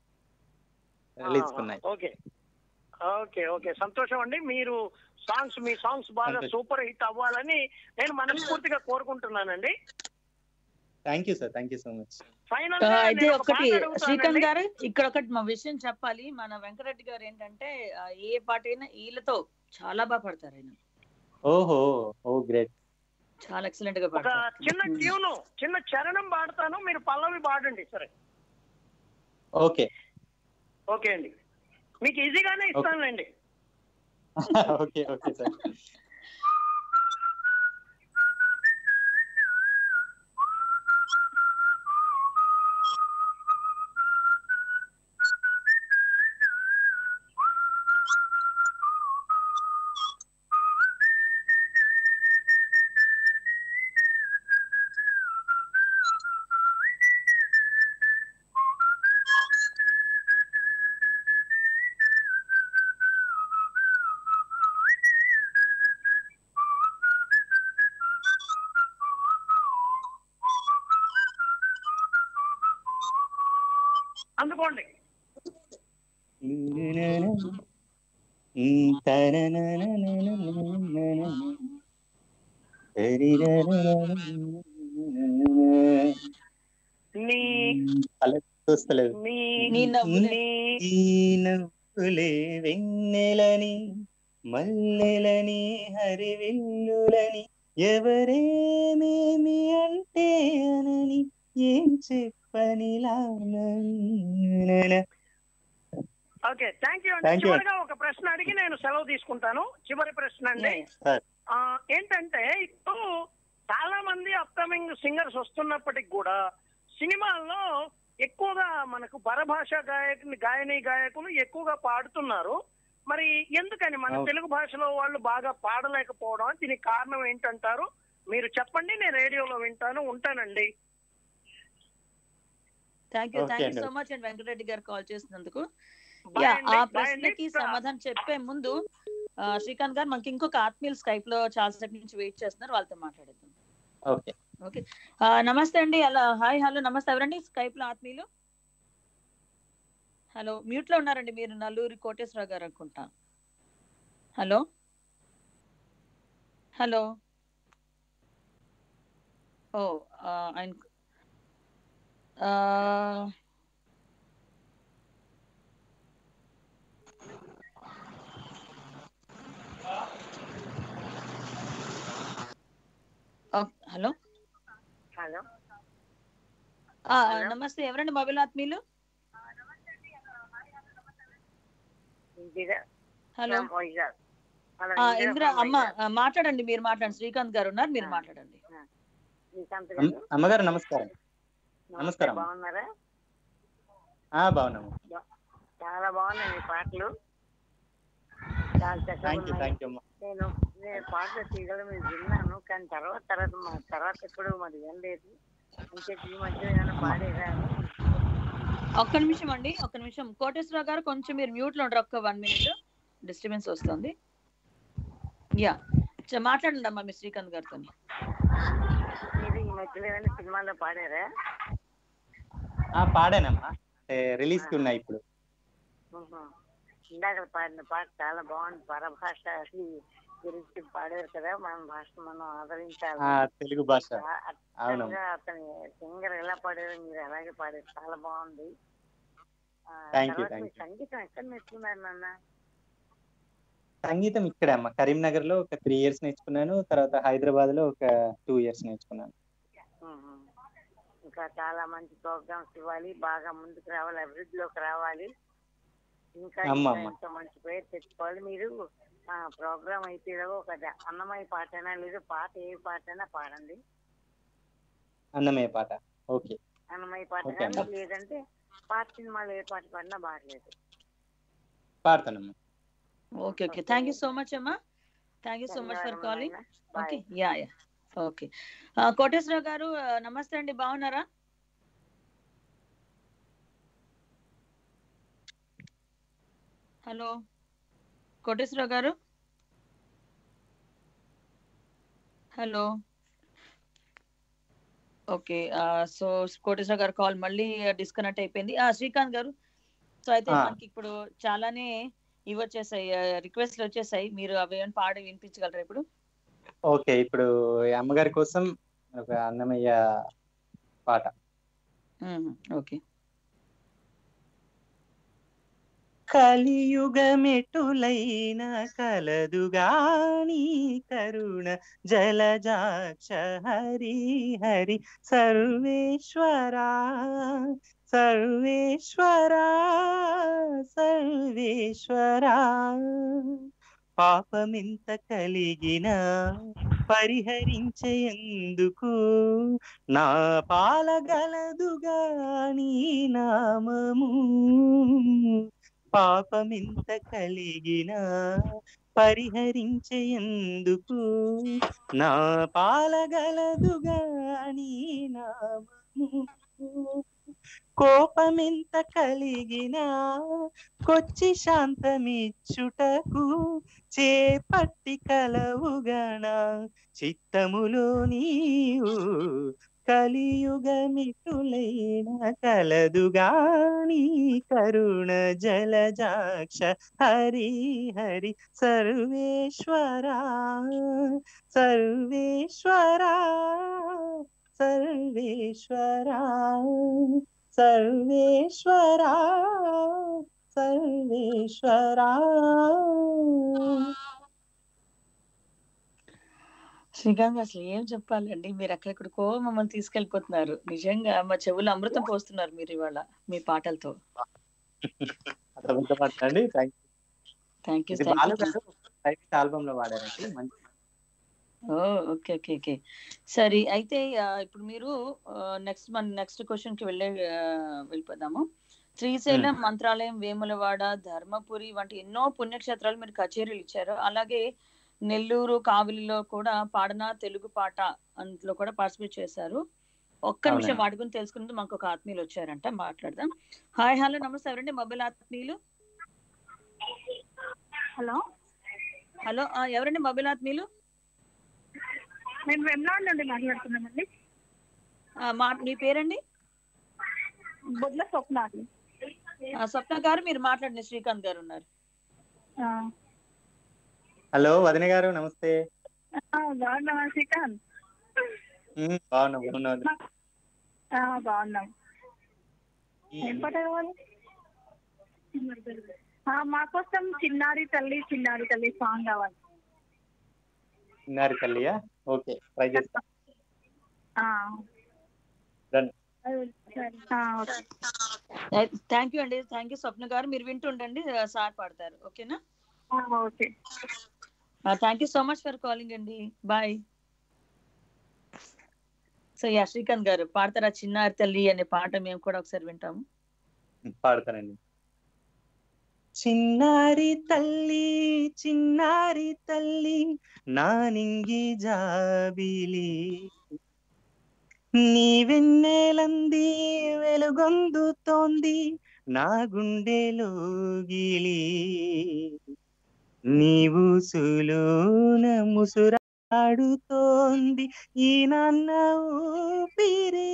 ఇయర్ రిలీజ్ ఉన్నాయి ఓకే ఓకే ఓకే సంతోషం అండి మీరు సాంగ్స్ మీ సాంగ్స్ బాగా సంతోషం. సూపర్ హిట్ అవ్వాలని నేను మనస్ఫూర్తిగా కోరుకుంటున్నానండి thank you sir thank you so much final ఆ, అయితే ఒకటి శ్రీకాంత్ గారు ఇక్కడ ఒకటి మా విషయం చెప్పాలి మన వెంకటరెడ్డి గారు ఏంటంటే ఆ, ఏ పాట అయినా వీళ్ళతో చాలా బాగా పాడతారు ఆయన ఓహో ఓ గ్రేట్ చాలా ఎక్సలెంట్ గా ఒక పాడతారు చిన్న ట్యూన్ చిన్న చరణం పాడతాను మీరు పల్లవి పాడండి సరే ఓకే ఓకే అండి మీకు ఈజీగానే ఇస్తానులేండి ఓకే ఓకే సార్ అందుకోండి నీ చూస్తలేదు నీ నీ నవ్వులే. నీ ఈ నవ్వులే వెన్నెలని మల్లెలని హరివిల్లులని ఎవరేమేమి అంటే అనని ఏం చెప్పనిలా ఓకే థ్యాంక్ యూ అండి Thank you. చివరిగా ఒక ప్రశ్న అడిగి నేను సెలవు తీసుకుంటాను చివరి ప్రశ్న అండి సార్ ఆ, ఏంటంటే ఇప్పుడు చాలా మంది అప్కమింగ్ సింగర్స్ వస్తున్నప్పటికి కూడా సినిమాల్లో ఎక్కువగా మనకు పరభాష గాయకుని గాయని గాయకులు ఎక్కువగా పాడుతున్నారు మరి ఎందుకని మన అవును. తెలుగు భాషలో వాళ్ళు బాగా పాడలేకపోవడం దీనికి కారణం ఏంటంటారు మీరు చెప్పండి నేను రేడియోలో వింటాను ఉంటానండి thank you Okay thank you అండి. సో మచ్ అండి వెంకటరెడ్డి గారు కాల్ చేసినందుకు Bye యా అండి, ఆ bye అండి. ప్రశ్నకి సమాధానం చెప్పే ముందు ఆ, శ్రీకాంత్ గారు మనకి ఇంకొక ఆత్మీయులు స్కైప్ లో చాలా సేపు నుంచి వెయిట్ చేస్తున్నారు వాళ్ళతో మాట్లాడేద్దాం ఓకే ఓకే ఆ, నమస్తే అండి అలా హాయ్ హలో నమస్తే ఎవరండి స్కైప్ లో ఆత్మీయులు హలో మ్యూట్ లో ఉన్నారండి మీరు నల్లూరి కోటేశ్వరరావు గారు అనుకుంటా హలో హలో ఓ ఆ, ఆయన ఆ, హలో హలో ఆ, Hello. నమస్తే ఎవరండి మొబైల్ ఆత్మీయులు Indira hello from Vizag hello ఆ, ఇందిరా ఇందిరా from అమ్మ వైజాగ్. ఆ, మాట్లాడండి మీరు మాట్లాడండి శ్రీకాంత్ గారు ఉన్నారు మీరు ఆ. మాట్లాడండి శ్రీకాంత్ అమ్- గారు అమ్మగారు నమస్కారం నమస్తే, నమస్కారం. బాగున్నారా ఆ బాగున్నాము చాలా బాగున్నాయి మీ పాటలు చాలా చక్కగా థ్యాంక్ యూ ఉన్నాయి థ్యాంక్ యూ అమ్మా నేను నేను పాటలు తీయగల మీరు విన్నాను కానీ తర్వాత తర్వాత మా తర్వాత ఎప్పుడు మరి వినలేదు ఇంకే ఈ మధ్య ఏమైనా పాడేరా అని. ఒక్క నిమిషం అండి ఒక్క నిమిషం కోటేశ్వరరావు గారు కొంచెం మీరు మ్యూట్ లో ఉండరు ఒక్క వన్ మినిట్ డిస్టర్బెన్స్ వస్తుంది యా చ- మాట్లాడండి అమ్మా మీ శ్రీకాంత్ గారితో మీరు ఈ మధ్యలో ఏమైనా సినిమాలో పాడారా ఆ పాడానమ్మా అంటే రిలీజ్ కి ఉన్నాయి ఇప్పుడు ఉహు. ఇందాక పాడిన పాట చాలా బాగుంది పరభాష అది గురించి పాడారు కదా మన భాష మనం ఆదరించాలి ఆ తెలుగు భాష ఆ- అవును. అచ్చంగా అతని సింగర్ ఎలా పాడారో మీరు అలాగే పాడారు చాలా బాగుంది ఆ, Thank you, తర్వాత thank మీ you. సంగీతం ఎక్కడ నేర్చుకున్నారు నాన్న సంగీతం ఇక్కడే అమ్మ కరీంనగర్ లో ఒక త్రీ ఇయర్స్ నేర్చుకున్నాను తర్వాత హైదరాబాద్ లో ఒక టూ ఇయర్స్ నేర్చుకున్నాను ఉహు. ఇంకా చాలా మంచి ప్రోగ్రామ్స్ ఇవ్వాలి బాగా ముందుకు రావాలి అభివృద్ధిలోకి రావాలి ఇంకా అమ్మ, ఇంకా అమ్మ. ఎంతో మంచి పేరు తెచ్చుకోవాలి మీరు ఆ ప్రోగ్రామ్ అయిపోయేలాగా ఒక ద- అన్నమయ్య పాటైనా లేదు పాట ఏ పాటైనా పాడండి అన్నమయ్య పాట ఓకే అన్నమయ్య పాట Okay, కానీ అమ్మ. లేదంటే పాత సినిమాలో ఏ పాట పాడినా బాగలేదు పాడతానమ్మా okay okay thank you so much అమ్మా thank you so much for calling okay yeah yeah okay Koteswararao గారు ఆ, నమస్తే అండి బాగున్నారా హలో కోటేశ్వరరావు గారు హలో ఓకే సో కోటేశ్వరరావు గారు కాల్ మళ్ళీ డిస్కనెక్ట్ అయిపోయింది ఆ శ్రీకాంత్ గారు సో అయితే ఆ. మనకి ఇప్పుడు చాలానే ఇవి వచ్చేసాయి రిక్వెస్ట్లు వచ్చేసాయి మీరు అవి ఏమైనా పాడి వినిపించగలరా ఇప్పుడు ఓకే ఇప్పుడు ఈ అమ్మగారి కోసం ఒక అన్నమయ్య పాట ఓకే కలియుగమెటులైన కలదుగాని కరుణ జలజాక్ష హరి హరి సర్వేశ్వరా సర్వేశ్వరా సర్వేశ్వరా పాపమింత కలిగిన పరిహరించేందుకు నా పాలగలదుగా నీ నామము పాపమింత కలిగిన పరిహరించేందుకు నా పాలగలదుగా నీ నామము కోపమెంత కలిగినా కొచ్చి శాంతమిచ్చుటకు చేపట్టి కలవుగణ చిత్తములో నీవు కలియుగమిటులైన కలదుగాని కరుణ జలజాక్ష హరి హరి సర్వేశ్వరా సర్వేశ్వరా సర్వేశ్వరా సర్వేశ్వరా సర్వేశ్వరా శ్రీకాంత్ అసలు ఏం చెప్పాలండి మీరు ఎక్కడెక్కడికో మమ్మల్ని తీసుకెళ్లిపోతున్నారు నిజంగా మా చెవులు అమృతం పోస్తున్నారు మీరు ఇవాళ మీ పాటలతో అర్థమవుతుందండి థ్యాంక్ థ్యాంక్ యూ ఇది బాలు గారు ప్రైవేట్ ఆల్బమ్ లో వాడారండి మంచి ఓ ఓకే ఓకే ఓకే సరే అయితే ఆ, ఇప్పుడు మీరు నెక్స్ట్ మన నెక్స్ట్ క్వశ్చన్ కి వెళ్ళే ఆ, వెళ్ళిపోదాము శ్రీశైలం మంత్రాలయం వేములవాడ ధర్మపురి వంటి ఎన్నో పుణ్యక్షేత్రాలు మీరు కచేరీలు ఇచ్చారు అలాగే నెల్లూరు కావిలిలో కూడా పాడన తెలుగు పాట అందులో కూడా పార్టిసిపేట్ చేశారు ఒక్క నిమిషం అవునండి. వాటి గురించి తెలుసుకుంటే మాకు ఒక ఆత్మీయులు వచ్చారంట మాట్లాడదాం హాయ్ హలో నమస్తే ఎవరండి మొబైల్ ఆత్మీయులు హలో హలో ఆ, ఎవరండి మొబైల్ ఆత్మీయులు మేము వెమ్లాడ్ నుండి మాట్లాడుతున్నామండి ఆ, మా మీ పేరండి బొడ్ల స్వప్న అండి ఆ, స్వప్న గారు మీరు మాట్లాడండి శ్రీకాంత్ గారు ఉన్నారు ఆ, హలో వదిన గారు నమస్తే ఆ, బాగున్నావా శ్రీకాంత్ ఉమ్, బాగున్నా బాగున్నాను ఆ, బాగున్నాం ఏం పాట కావాలి ఆ, మా కోసం చిన్నారి తల్లి చిన్నారి తల్లి సాంగ్ కావాలి ఉన్నారు తల్లియా ఓకే ట్రై చేస్తా ఆ. Done. అది సరే. ఆ, ఓకే. థ్యాంక్ యూ అండి థ్యాంక్ యూ స్వప్న గారు మీరు వింటుండండి సార్ పాడతారు ఓకేనా ఆ, okay thank you so much for calling అండి బాయ్ సో యా శ్రీకాంత్ గారు పాడతారా చిన్నారి తల్లి అనే పాట మేము కూడా ఒకసారి వింటాము పాడతానండి చిన్నారి తల్లి చిన్నారి తల్లి నా నింగి జాబిలి నీ వెన్నెలంది వెలుగొందుతోంది నా గుండెలో గిలి నీవు సులోన ముసురాడుతోంది ఈ నాన్న ఊపిరి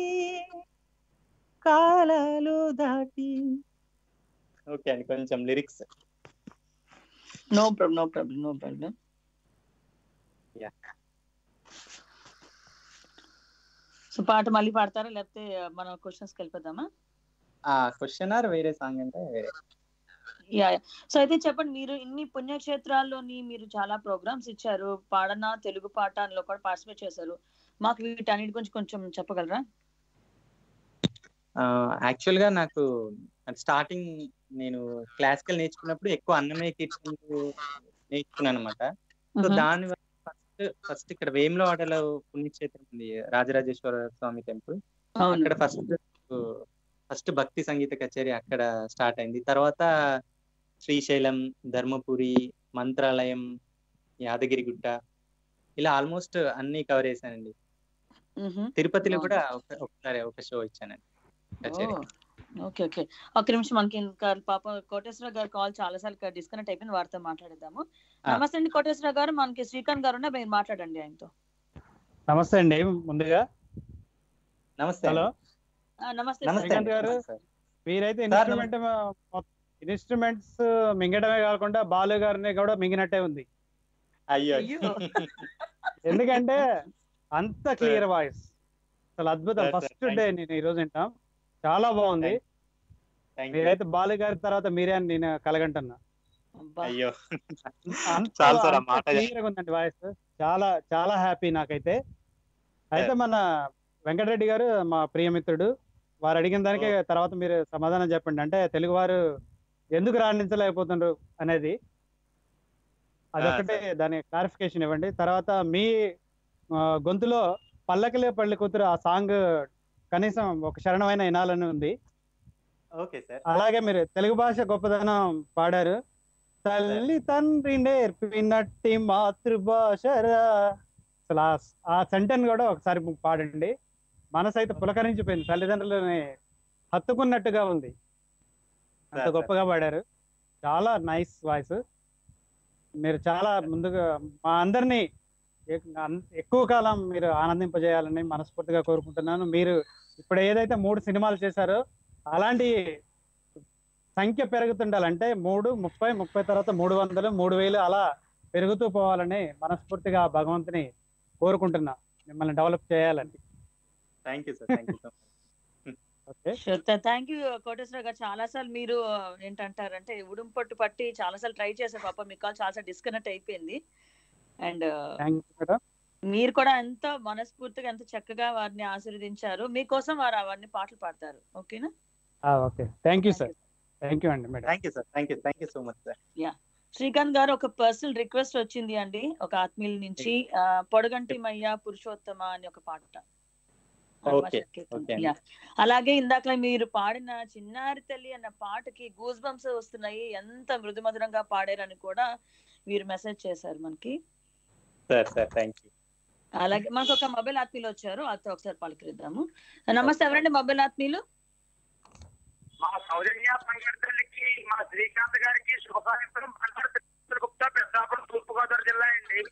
కాలాలు దాటి ఓకే అండి కొంచెం lyrics no problem no problem no problem Yeah. So పాట మళ్ళీ పాడతారా లేకపోతే మనం క్వశ్చన్స్ వెళ్ళిపోదామా ఆ క్వశ్చన్ ఆర్ వేరే సాంగ్ అంటే వేరే యా సో అయితే చెప్పండి మీరు ఇన్ని పుణ్యక్షేత్రాల్లోని మీరు చాలా ప్రోగ్రామ్స్ ఇచ్చారు పాడన తెలుగు పాట అందులో కూడా పార్టిసిపేట్ చేశారు మాకు వీటన్నిటి గురించి కొంచెం చెప్పగలరా యాక్చువల్ గా నాకు స్టార్టింగ్ నేను క్లాసికల్ నేర్చుకున్నప్పుడు ఎక్కువ అన్నమయ్య కీర్తనలు నేర్చుకున్నాను అనమాట సో మ్మ్. దాని వల్ల ఫస్ట్ ఫస్ట్ ఇక్కడ వేములవాడలో పుణ్యక్షేత్రం ఉంది రాజరాజేశ్వర స్వామి టెంపుల్ అవును అక్కడ ఫస్ట్ ఫస్ట్ భక్తి సంగీత కచేరీ అక్కడ స్టార్ట్ అయింది తర్వాత శ్రీశైలం ధర్మపురి మంత్రాలయం యాదగిరిగుట్ట ఇలా ఆల్మోస్ట్ అన్ని కవర్ చేశానండి మ్హూ. తిరుపతిలో అవును. కూడా ఒక- ఒకసారి ఒక షో ఇచ్చానండి కచేరీ ఓకే ఓకే ఒక నిమిషం మనకి ఇంకా పాప కోటేశ్వర గారు కాల్ చాలా సార్లు డిస్కనెక్ట్ అయిపోయింది వారితో మాట్లాడేద్దాము ఆ. నమస్తే అండి కోటేశ్వర గారు మనకి శ్రీకాంత్ గారు ఉన్నా మీరు మాట్లాడండి ఆయనతో నమస్తే అండి ముందుగా నమస్తే హలో అండి. ఆ, నమస్తే నమస్తే శ్రీకాంత్ అండి. గారు. సార్. మీరైతే సార్, ఇన్స్ట్రుమెంట్ ఇన్స్ట్రుమెంట్స్ మింగడమే కాకుండా బాలు గారిని కూడా మింగినట్టే ఉంది అయ్యో అయ్యో. ఎందుకంటే అంత క్లియర్ వాయిస్ అసలు అద్భుతం Sir, sir, first thank day నేను ఈ రోజు వింటాం చాలా బాగుంది Thank you. మీరైతే బాలు గారి తర్వాత మీరే అని నేను కలగంటున్నా అబ్బా. అయ్యో అంత చాలు సార్ ఆ మాట క్లియర్ గా ఉందండి వాయిస్ చాలా చాలా హ్యాపీ నాకైతే అయితే మన వెంకటరెడ్డి గారు మా ప్రియమిత్రుడు వారు అడిగిన దానికి తర్వాత మీరు సమాధానం చెప్పండి అంటే తెలుగు వారు ఎందుకు రాణించలేకపోతున్నారు అనేది అదొకటే దాని క్లారిఫికేషన్ ఇవ్వండి తర్వాత మీ ఆ, గొంతులో పల్లకిలే పల్లి కూతురు ఆ సాంగ్ కనీసం ఒక శరణమైన వినాలని ఉంది ఓకే సార్ అలాగే మీరు తెలుగు భాష గొప్పదనం పాడారు తల్లి తండ్రి నేర్పినట్టి మాతృభాషరా అసలు ఆ- ఆ సెంటెన్ కూడా ఒకసారి పాడండి మనసు అయితే పులకరించిపోయింది తల్లిదండ్రులని హత్తుకున్నట్టుగా ఉంది అంత సార్, గొప్పగా పాడారు చాలా నైస్ వాయిస్ మీరు చాలా ముందుగా మా అందరినీ ఎక్- అన్- ఎక్కువ కాలం మీరు ఆనందింపజేయాలని మనస్ఫూర్తిగా కోరుకుంటున్నాను మీరు ఇప్పుడు ఏదైతే మూడు సినిమాలు చేశారో అలాంటి సంఖ్య పెరుగుతుండాలంటే మూడు ముప్పై ముప్పై తర్వాత మూడు వందలు మూడు వేలు అలా పెరుగుతూ పోవాలని మనస్ఫూర్తిగా ఆ భగవంతుని కోరుకుంటున్నా మిమ్మల్ని డెవలప్ చేయాలని thank you sir thank you so okay thank you Koteswara గారు చాలా సార్లు మీరు ఆ, ఏంటంటారంటే ఉడుం పట్టు పట్టి చాలా సార్లు ట్రై చేశారు పాప మీ కాల్ చాలా సార్లు డిస్కనెక్ట్ అయిపోయింది అండ్ థ్యాంక్ యూ మేడం మీరు కూడా ఎంత మనస్ఫూర్తిగా ఎంత చక్కగా వారిని ఆశీర్వదించారు మీకోసం వారు అవన్నీ పాటలు పాడతారు ఓకేనా okay thank you sir thank you అండి madam thank you sir thank you thank you so much sir Srikanth గారు ఒక పర్సనల్ రిక్వెస్ట్ వచ్చింది అండి ఒక ఆత్మీయుల నుంచి ఆ, పొడగంటి మయ్య పురుషోత్తమ అని ఒక పాట Okay, okay అండి. Yeah. అలాగే ఇందాక మీరు పాడిన చిన్నారి తల్లి అన్న పాటకి గూస్ బంప్స్ వస్తున్నాయి ఎంత మృదు మధురంగా పాడారని కూడా మీరు మెసేజ్ చేశారు మనకి సార్ సార్ థ్యాంక్ యూ అలాగే మనకు ఒక మొబైల్ ఆత్మీయులు వచ్చారు అతో ఒకసారి పలకరిద్దాము నమస్తే ఎవరండి మొబైల్ ఆత్మీయులు మా సౌజన్య పంకర్తల్లికి మా శ్రీకాంత్ గారికి శుభాకాంక్షలు పంకర్ గుప్తా పెద్దాపురం తూర్పుగోదావరి జిల్లా అండి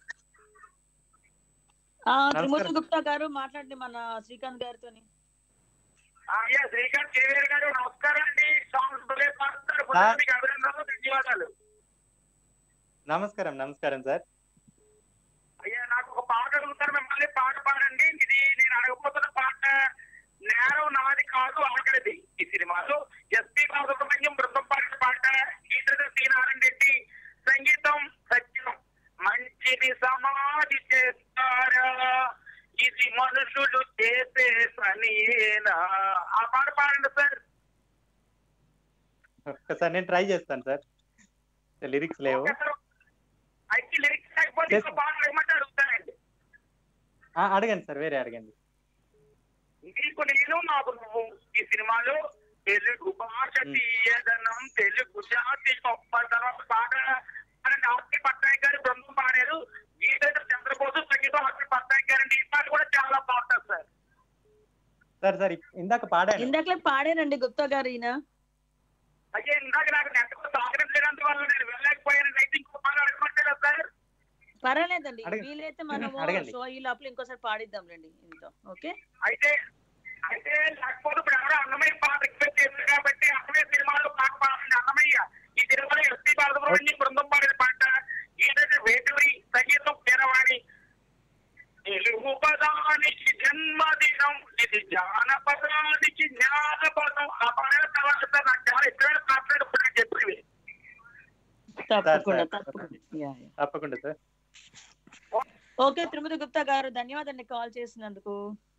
ఆ, నమస్కారం. త్రిమూర్తి గుప్తా గారు మాట్లాడండి మన శ్రీకాంత్ గారితో అయ్యా శ్రీకాంత్ కేవీఆర్ గారు నమస్కారం అండి సాంగ్స్ భలే పాడుతారు ఆ. మీకు అభినందనలు ధన్యవాదాలు నమస్కారం నమస్కారం సార్ అయ్యా నాకు ఒక పాట అడుగుతారు మిమ్మల్ని పాట పాడండి ఇది నేను అడగబోతున్న పాట నేరం నాది కాదు ఆఖరిది ఈ సినిమాలో ఎస్పి బాలసుబ్రహ్మణ్యం బృందం పాడిన పాట గీత సి నారాయణ రెడ్డి సంగీతం సత్యం మంచిది సమాధి చేస్తారా ఇది మనుషులు నీయేనా ఆ పాట పాడండి సార్ ఒక్కసారి నేను ట్రై చేస్తాను సార్ లిరిక్స్ లేవు అయితే లిరిక్స్ లేకపోతే ఇంకో పాట ఏమంటే అడుగుతానండి ఆ, అడగండి సార్ వేరే అడగండి నీకు నేను నాకు నువ్వు ఈ సినిమాలో తెలుగు భాష తీయదనం తెలుగు జాతి గొప్పదనం పాట అని ఆర్తి పట్నాయక్ గారు బృందం పాడారు గీత చంద్రబోసు సంగీతం ఆర్తి పట్నాయక్ గారు ఈ పాట కూడా చాలా బాగుంటుంది సార్ సార్ సార్ ఇప్- ఇందాక పాడాను ఇందాకలే పాడానండి గుప్తా గారు ఈయన అయ్యే ఇందాక నాకు నెట్ సహకరించినందువల్ల నేను వెళ్ళలేకపోయాను అయితే ఇంకో పాట అడగమంటారా సార్ పర్వాలేదండి అడగండి. వీలైతే మనము అడగండి. సో ఈ లోపల ఇంకోసారి పాడిద్దాం రండి ఇంతో ఓకే అయితే అయితే లేకపోతే ఇప్పుడు ఎవరో అన్నమయ్య పాట ఎక్స్పెక్ట్ చేశారు కాబట్టి అన్నమయ్య సినిమాలో పాట పాడండి అన్నమయ్య ఈ సినిమాలో ఎస్పీ బాలసుబ్రహ్మణ్యం బృందం పాడిన పాట ఏదైతే వేటూరి సంగీతం పేరవాణి తెలుగు పదానికి జన్మదినం ఇది జానపదానికి జ్ఞానపదం ఆ పాడిన తర్వాత సార్ నాకు చాలా ఇష్టమైన పాటలు ఇప్పుడు నేను చెప్పేవి తప్పకుండా సార్, తప్పకుండా యా, యా. తప్పకుండా సార్ ఓకే తిరుమతి గుప్తా గారు ధన్యవాదాలు కాల్ చేసినందుకు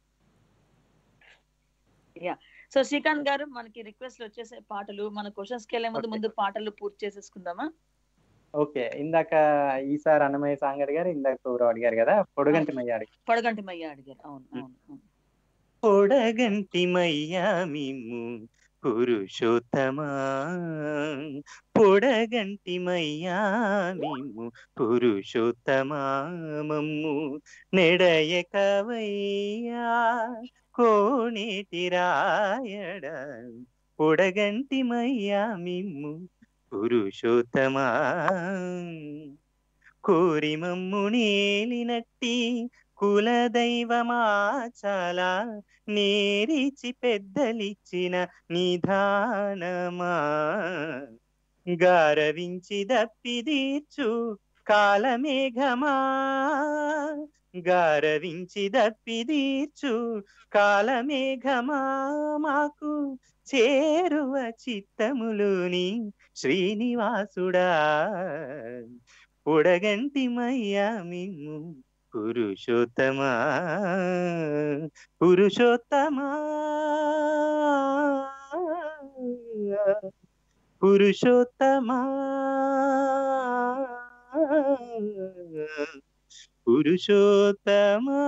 యా సో శ్రీకాంత్ గారు మనకి రిక్వెస్ట్ వచ్చేసే పాటలు మన క్వశ్చన్స్ కి వెళ్ళే ముందు Okay. ముందు పాటలు పూర్తి చేసేసుకుందామా ఓకే ఇందాక ఈసారి అన్నమయ్య సాంగ్ అడిగారు ఇందాక సూరావు అడిగారు కదా పొడుగంటి మయ్య అడిగారు పొడగంటి మయ్య అడిగారు అవును అవును అవును పొడగంటి మయ్యా మిమ్ము పురుషోత్తమా పొడగంటి మయ్యా మిమ్ము పురుషోత్తమా మమ్ము నెడయకవయ్యా కోనేటి రాయడ పొడగంటి మయ్యా మిమ్ము పురుషోత్తమా కోరి మమ్ము నేలినట్టి కులదైవమా చాలా నేరిచి పెద్దలిచ్చిన నిధానమా గారవించి దప్పిదీర్చు కాలమేఘమా గారవించి దప్పిదీర్చు కాలమేఘమా మాకు చేరువ చిత్తములోని శ్రీనివాసుడా పొడగంటి మయ్యా మిమ్ము పురుషోత్తమా పురుషోత్తమా పురుషోత్తమా పురుషోత్తమా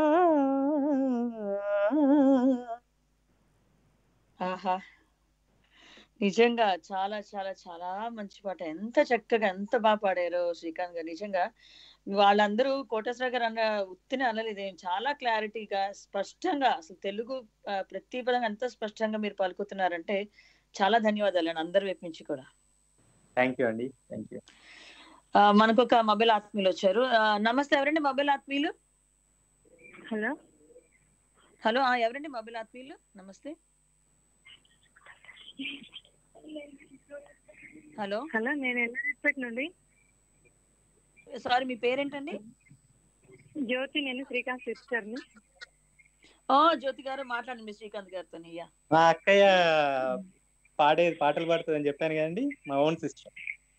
ఆహా నిజంగా చాలా చాలా చాలా మంచి పాట ఎంత చక్కగా ఎంత బాగా పాడారో శ్రీకాంత్ గారు నిజంగా వాళ్ళందరూ కోటేశ్వర గారు అన్న ఉత్తిని అనలేదు ఏం చాలా క్లారిటీగా స్పష్టంగా అసలు తెలుగు ఆ, ప్రతి పదంగా ఎంత స్పష్టంగా మీరు పలుకుతున్నారంటే చాలా ధన్యవాదాలు అండి అందరి వైపు నుంచి కూడా థ్యాంక్ యూ అండి థ్యాంక్ యూ ఆ, మనకు ఒక మొబైల్ ఆత్మీయులు వచ్చారు ఆ, నమస్తే ఎవరండి మొబైల్ ఆత్మీయులు హలో హలో ఆ, ఎవరండి మొబైల్ ఆత్మీయులు నమస్తే హలో హలో నేను ఎల్లారెడ్డిపేట నుండి సారీ మీ పేరేంటండి జ్యోతి నేను శ్రీకాంత్ సిస్టర్ని ఓ జ్యోతి గారు మాట్లాడండి మీ శ్రీకాంత్ గారితో అయ్యా మా అక్కయ్య పాడే పాటలు పాడుతుందని చెప్పాను కదండి మా ఓన్ సిస్టర్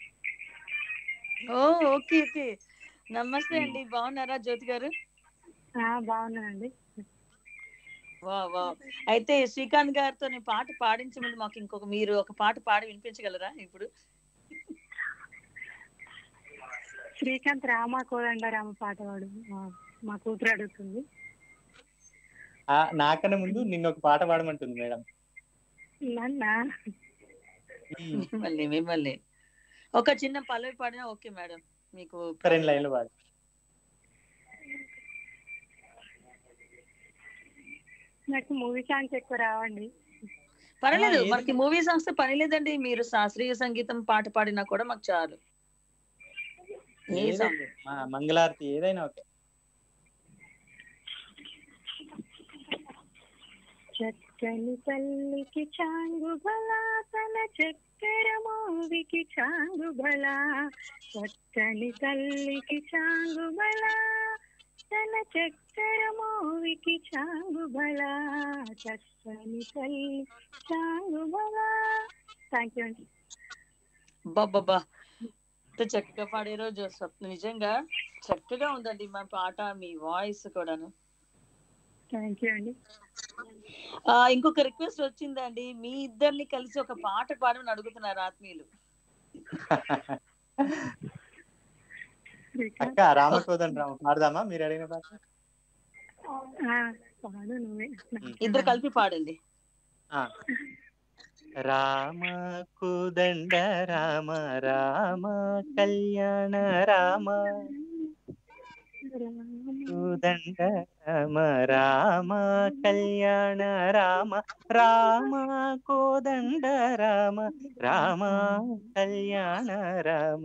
ఓ ఓకే ఓకే నమస్తే అండి బాగున్నారా జ్యోతి గారు ఆ, బాగున్నానండి వా వా అయితే శ్రీకాంత్ గారితో నేను పాట పాడించే ముందు మాకు ఇంకొక మీరు ఒక పాట పాడి వినిపించగలరా ఇప్పుడు శ్రీకాంత్ రామ కోదండ రామ పాట పాడు మా- మా కూతురు అడుగుతుంది ఆ, నాకన్నా ముందు నిన్న ఒక పాట పాడమంటుంది మేడం నన్నా మిమ్మల్ని మిమ్మల్ని ఒక చిన్న పల్లవి పాడినా ఓకే మేడం మీకు రెండు లైన్లు పాడు నాకు మూవీ సాంగ్స్ ఎక్కువ రావండి పర్లేదు ఆ, ఏది- మనకి మూవీ సాంగ్స్ తో పని లేదండి మీరు శాస్త్రీయ సంగీతం పాట పాడినా కూడా మాకు చాలు ఏ ఏదో సాంగ్ మా మంగళారతి ఏదైనా ఓకే చక్కని తల్లికి చాంగు బలా తన చక్కెర మూవికి చాంగు బలా చక్కని తల్లికి చాంగు బలా తన చక్కెర మూవికి చాంగు బలా చక్కని తల్లి చాంగు బలా థ్యాంక్ యూ అండి బాబా ఎంత చక్కగా పాడే రోజు స్వప్న నిజంగా చక్కగా ఉందండి మా పాట మీ వాయిస్ కూడాను థ్యాంక్ యూ అండి ఆ, ఇంకొక రిక్వెస్ట్ వచ్చిందండి మీ ఇద్దరిని కలిసి ఒక పాట పాడమని అడుగుతున్నారు ఆత్మీయులు అక్క రామకోదన్ రామ పాడదామా మీరు అడిగిన పాట ఆ, పాడు నువ్వే ఇద్దరు కలిపి పాడండి ఆ. రామ కుదండ రామ రామ కళ్యాణ రామ కుదండ రామ రామ కళ్యాణ రామ రామ కోదండ రామ రామ కళ్యాణ రామ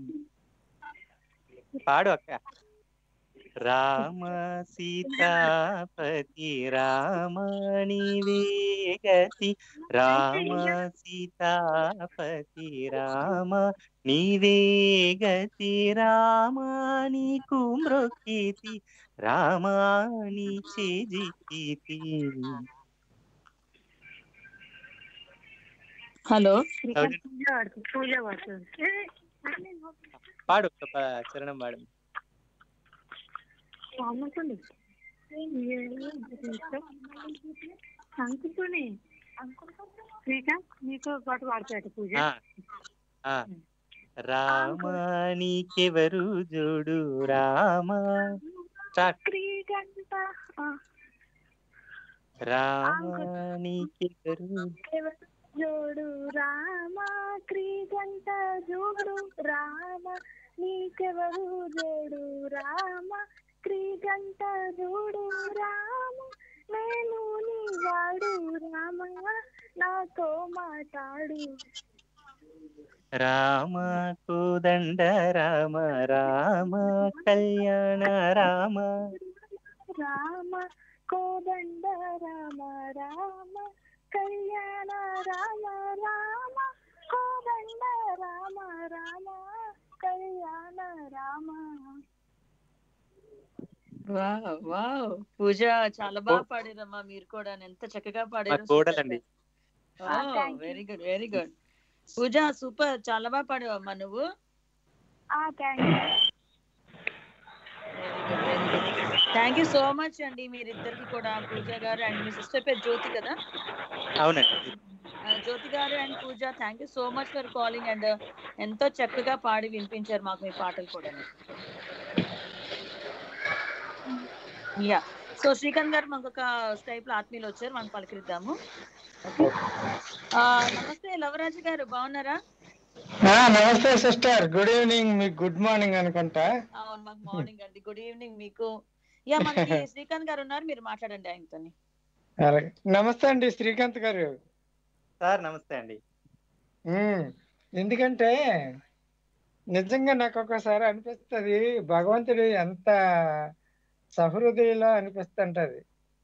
పాడు అక్క రామ సీతాపతి రామ నీవే గతి రామ సీతాపతి రామ నీవే గతి రామ నీకు మృక్కితి రామ నీ చేజితి హలో పూజ పాడుతుంది పూజ పాడుతుంది పాడు ఒక్క ప- చరణం పాడు అనుకోండి అంకుతోనే శ్రీకాంత్ నీకు ఒక పాట పాడతాడు పూజ ఆ, ఆ. రామ నీకెవరు జోడు రామ స్టార్ట్ శ్రీకాంత ఆ, రామ నీకెవరు జోడు రామ క్రీగంట జోడు రామ నీకెవరు జోడు రామ క్రీగంట జోడు రామ నేను నీ వాడు రామ నాతో మాట్లాడు రామ కోదండ రామ రామ కళ్యాణ రామ రామ కోదండ రామ రామ కళ్యాణ రామ రామ కోదండ రామ రామ కళ్యాణ రామ వావ్ వావ్ పూజ చాలా బాగా పాడారమ్మా మీరు కూడా ఎంత చక్కగా మా పాడారు కోడలండి thank you. Very good very good Pooja super చాలా బాగా పాడావమ్మా నువ్వు thank you thank you so much అండి మీరిద్దరికి కూడా పూజ గారు అండ్ మీ సిస్టర్ పేరు జ్యోతి కదా అవునండి ఆ, జ్యోతి గారు and Pooja thank you so much for calling and ఎంతో చక్కగా పాడి వినిపించారు మాకు మీ పాటలు కూడా యా సో శ్రీకాంత్ గారు మాకు ఒక స్టైప్ లో ఆత్మీయులు వచ్చారు మనం పలకరిద్దాము Okay. ఆ, నమస్తే లవరాజు గారు బాగున్నారా నమస్తే సిస్టర్ గుడ్ ఈవినింగ్ మీకు గుడ్ మార్నింగ్ అనుకుంటా అవును మాకు మార్నింగ్ అండి గుడ్ ఈవినింగ్ మీకు యా మనకి శ్రీకాంత్ గారు ఉన్నారు మీరు మాట్లాడండి ఆయనతో అలాగే నమస్తే అండి శ్రీకాంత్ గారు సార్ నమస్తే అండి ఉమ్, ఎందుకంటే నిజంగా నాకు ఒక్కోసారి అనిపిస్తుంది భగవంతుడు ఎంత సహృదయలో అనిపిస్తుంటది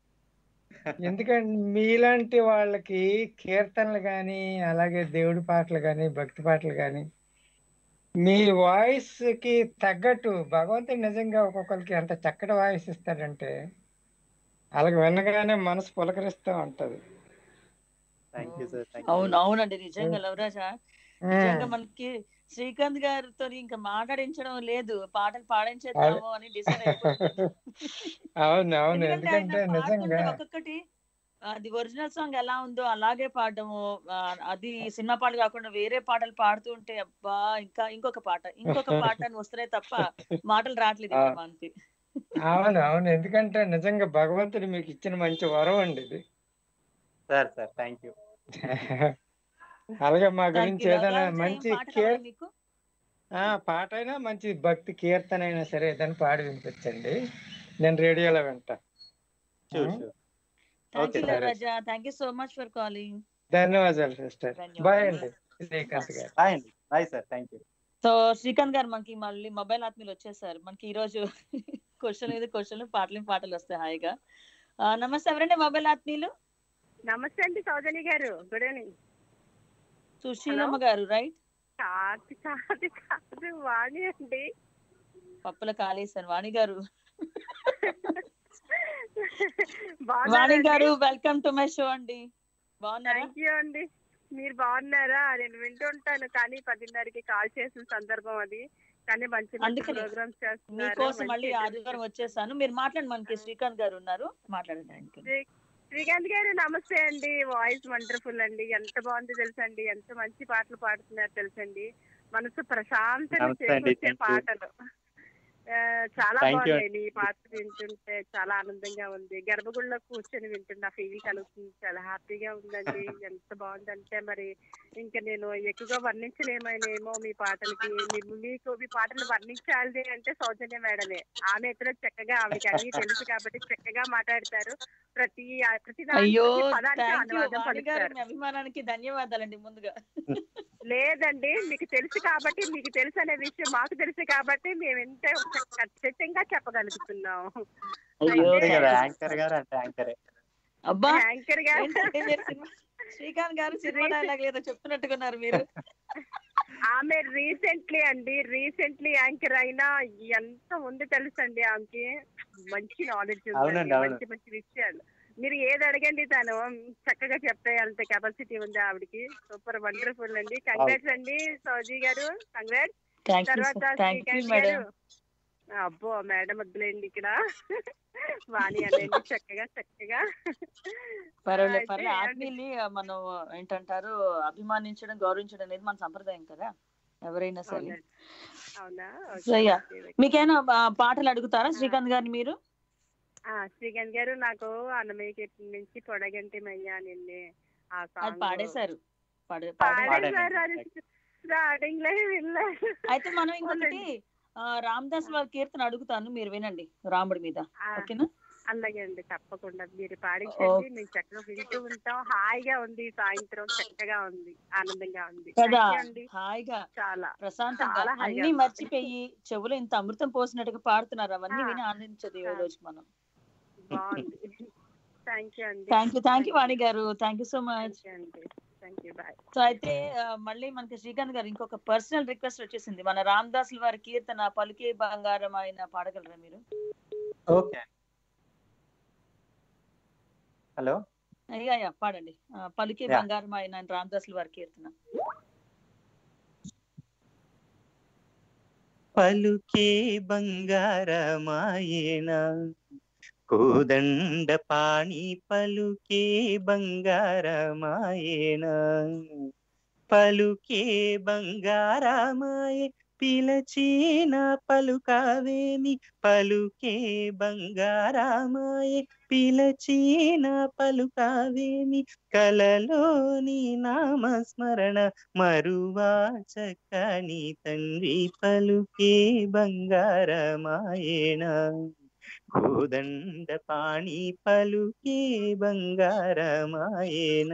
ఎందుకంటే మీలాంటి వాళ్ళకి కీర్తనలు కానీ అలాగే దేవుడి పాటలు కానీ భక్తి పాటలు కానీ మీ వాయిస్ కి తగ్గట్టు భగవంతుడు నిజంగా ఒక్కొక్కరికి ఎంత చక్కటి వాయిస్ ఇస్తాడంటే అలాగే వినగానే మనసు పులకరిస్తూ ఉంటది థ్యాంక్ యూ సార్ థ్యాంక్ అవును అవునండి నిజంగా లవరాజా నిజంగా మనకి శ్రీకాంత్ గారితో ఇంకా మాట్లాడించడం లేదు పాటలు పాడించేద్దాము అని డిసైడ్ అయిపోయింది అవును అవును ఎందుకంటే ఆయన ఎందుకంటే పాడుతుంటే నిజంగా ఒక్కొక్కటి అది ఒరిజినల్ సాంగ్ ఎలా ఉందో అలాగే పాడడము ఆ, అది సినిమా పాటలు కాకుండా వేరే పాటలు పాడుతూ ఉంటే అబ్బా ఇంకా ఇంకొక పాట ఇంకొక పాట అని వస్తున్నాయి తప్ప మాటలు రావట్లేదు ఇంకా మనకి అవును అవును ఎందుకంటే నిజంగా భగవంతుడు మీకు ఇచ్చిన మంచి వరం అండి ఇది సార్ సార్ థ్యాంక్ యూ అలాగే మా Thank గురించి you. ఏదైనా లవరాజా, ఏం మంచి పాట కీర్ కావాలి మీకు ఆ పాట అయినా మంచి భక్తి కీర్తన అయినా సరే ఏదైనా పాడి వినిపించండి నేను రేడియోలో వింటా షూర్ ఉమ్. Sure thank you Okay, sir. Lavaraja thank you so much for calling ధన్యవాదాలు సిస్టర్ ధన్యవాదాలు. బాయ్ అండి శ్రీకాంత్ గారు బాయ్ అండి bye sir thank you so Srikanth గారు మనకి మళ్ళీ మొబైల్ ఆత్మీయులు వచ్చేసారు మనకి ఈ రోజు క్వశ్చన్ మీద క్వశ్చన్ పాటలు పాటలు వస్తాయి హాయిగా ఆ, నమస్తే ఎవరండి మొబైల్ ఆత్మీయులు నమస్తే అండి సౌజని గారు గుడ్ ఈవినింగ్ సుశీలమ్మ గారు రైట్ కాదు కాదు కాదు వాణి అండి పప్పుల కాళేశ్వర్ వాణి గారు బాగున్నారా వాణి అండి? గారు వెల్కమ్ టు మై షో అండి బాగున్నారా థ్యాంక్ యూ అండి మీరు బాగున్నారా నేను వింటుంటాను కానీ పదిన్నరకి కాల్ చేసిన సందర్భం అది కానీ మంచి మంచి అందుకని ప్రోగ్రామ్స్ చేస్తున్నారు మీకోసం మళ్ళీ మంచి ఆదివారం వచ్చేసాను మీరు మాట్లాడండి మనకి శ్రీకాంత్ గారు ఉన్నారు మాట్లాడండి ఆయనకి శ్రీ- శ్రీకాంత్ గారు నమస్తే అండి వాయిస్ వండర్ఫుల్ అండి ఎంత బాగుంది తెలుసండి ఎంత మంచి పాటలు పాడుతున్నారు తెలుసండి మనసు ప్రశాంతత నమస్తే అండి, చేకూర్చే thank you. పాటలు ఆ, చాలా Thank you. బాగున్నాయి ఈ పాటలు వింటుంటే చాలా ఆనందంగా ఉంది గర్భగుడిలో కూర్చొని వింటున్న ఫీల్ కలుగుతుంది చాలా హ్యాపీగా ఉందండి ఎంత బాగుందంటే మరి ఇంకా నేను ఎక్కువగా వర్ణించలేమనేమో మీ పాటలకి మీ- మీకు మీ పాటలు వర్ణించాలి అంటే సౌజన్య మేడమే ఆమె ఎక్కడ చక్కగా ఆవిడకి అన్ని తెలుసు కాబట్టి చక్కగా మాట్లాడతారు ప్రతి ప్రతి దానికి అయ్యో ప్రతి పదానికి థ్యాంక్ యూ అనువాదం వాణి గారు పలుకుతారు మీ అభిమానానికి ధన్యవాదాలండి ముందుగా లేదండి మీకు తెలుసు కాబట్టి మీకు తెలుసు అనే విషయం మాకు తెలుసు కాబట్టి మేము ఎంత ఖచ్చితంగా చెప్పగలుగుతున్నాం అయ్యో అంతే కదా thank you. యాంకర్ గారు అంటే యాంకరే అబ్బా యాంకర్ గారు ఏంటంటే మీరు సినిమా శ్రీకాంత్ గారు సినిమా డైలాగ్ ఏదో చెప్తున్నట్టుకున్నారు మీరు ఆమె రీసెంట్లీ అండి రీసెంట్లీ యాంకర్ అయినా ఎంత ఉంది తెలుసండి ఆమెకి మంచి నాలెడ్జ్ అవునండి, ఉందండి అవును. మంచి మంచి విషయాలు మీరు ఏది అడగండి తను చక్కగా చెప్తే అంత కెపాసిటీ ఉంది ఆవిడకి సూపర్ వండర్ఫుల్ అండి కంగ్రాట్స్ అండి సౌజీ గారు కంగ్రాట్స్ థ్యాంక్ యూ తర్వాత థ్యాంక్ యూ శ్రీకాంత్ మేడం గారు అబ్బో మేడం వద్దులేండి ఇక్కడ వాణి అనండి చక్కగా చక్కగా పర్వాలేదు అయితే పర్లేదు అండి- ఆత్మీయుల్ని మనం ఏంటంటారు అభిమానించడం గౌరవించడం అనేది మన సంప్రదాయం కదా ఎవరైనా సరే అవునండి. అవునా so okay, yeah okay, okay. మీకేమైనా ఆ, పాటలు అడుగుతారా శ్రీకాంత్ గారిని మీరు ఆ, శ్రీకాంత్ గారు నాకు అన్నమయ్య చెట్టు నుంచి పొడగంటి మయ్యా నిన్నే ఆ అది సాంగ్ పాడేశారు పాడే పాడే పాడేశారు అది స్టార్టింగ్ లో వినలేదు అయితే మనం ఇంకొకటి ఆ, రామదాస్ వారి కీర్తన అడుగుతాను మీరు వినండి రాముడి మీద ఆ, ఓకేనా అలాగే అండి తప్పకుండా మీరు పాడించండి మేము చక్కగా వింటూ ఉంటాం హాయిగా ఉంది ఈ సాయంత్రం చక్కగా ఉంది ఆనందంగా ఉంది కదా Thank you అండి హాయిగా చాలా ప్రశాంతంగా చాలా హాయిగా అన్ని ఉంది. మర్చిపోయి చెవులో ఇంత అమృతం పోసినట్టుగా పాడుతున్నారు అవన్నీ ఆ. విని ఆనందించదు ఈ ఆ. రోజు మనం బాగుంది థ్యాంక్ యూ అండి thank you thank you Vani గారు thank you so much thank you అండి థ్యాంక్ యూ బాయ్ సో అయితే ఆ, మళ్ళీ మనకి శ్రీకాంత్ గారు ఇంకొక పర్సనల్ రిక్వెస్ట్ వచ్చేసింది మన రామదాసుల వారి కీర్తన పలుకే బంగారం ఆయన పాడగలరా మీరు ఓకే హలో అయ్యా అయ్యా పాడండి ఆ, పలుకే Yeah. బంగారం ఆయన రామదాసుల వారి కీర్తన పలుకే బంగారమాయేన కోదండ పాణి పలుకే బంగారమాయేన పలుకే బంగారమాయే పిలచిన పలుకావేమి పలుకే బంగారమాయే పిలచిన పలుకావేమి కలలోని నామస్మరణ మరువా చక్కని తండ్రి పలుకే బంగారమాయేణ కోదండ పాణి పలుకే బంగారమాయేణ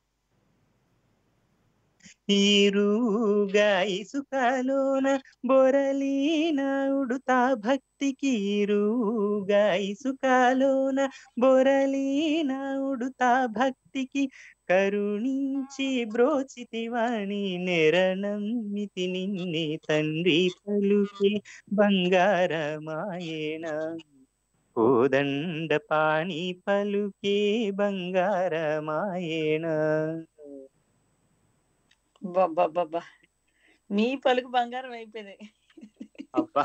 ఈరుగా ఇసుకలోన బొరలీన ఉడుతా భక్తికి ఈరుగా ఇసుకలోన బొరలీన ఉడుతా భక్తికి కరుణించి బ్రోచితివాణి నెరనమ్మితి నిన్నే తండ్రి పలుకే బంగారమాయేణ కోదండ పాణి పలుకే బంగారమాయేణ బాబా మీ పలుకు బంగారం అయిపోయింది అబ్బా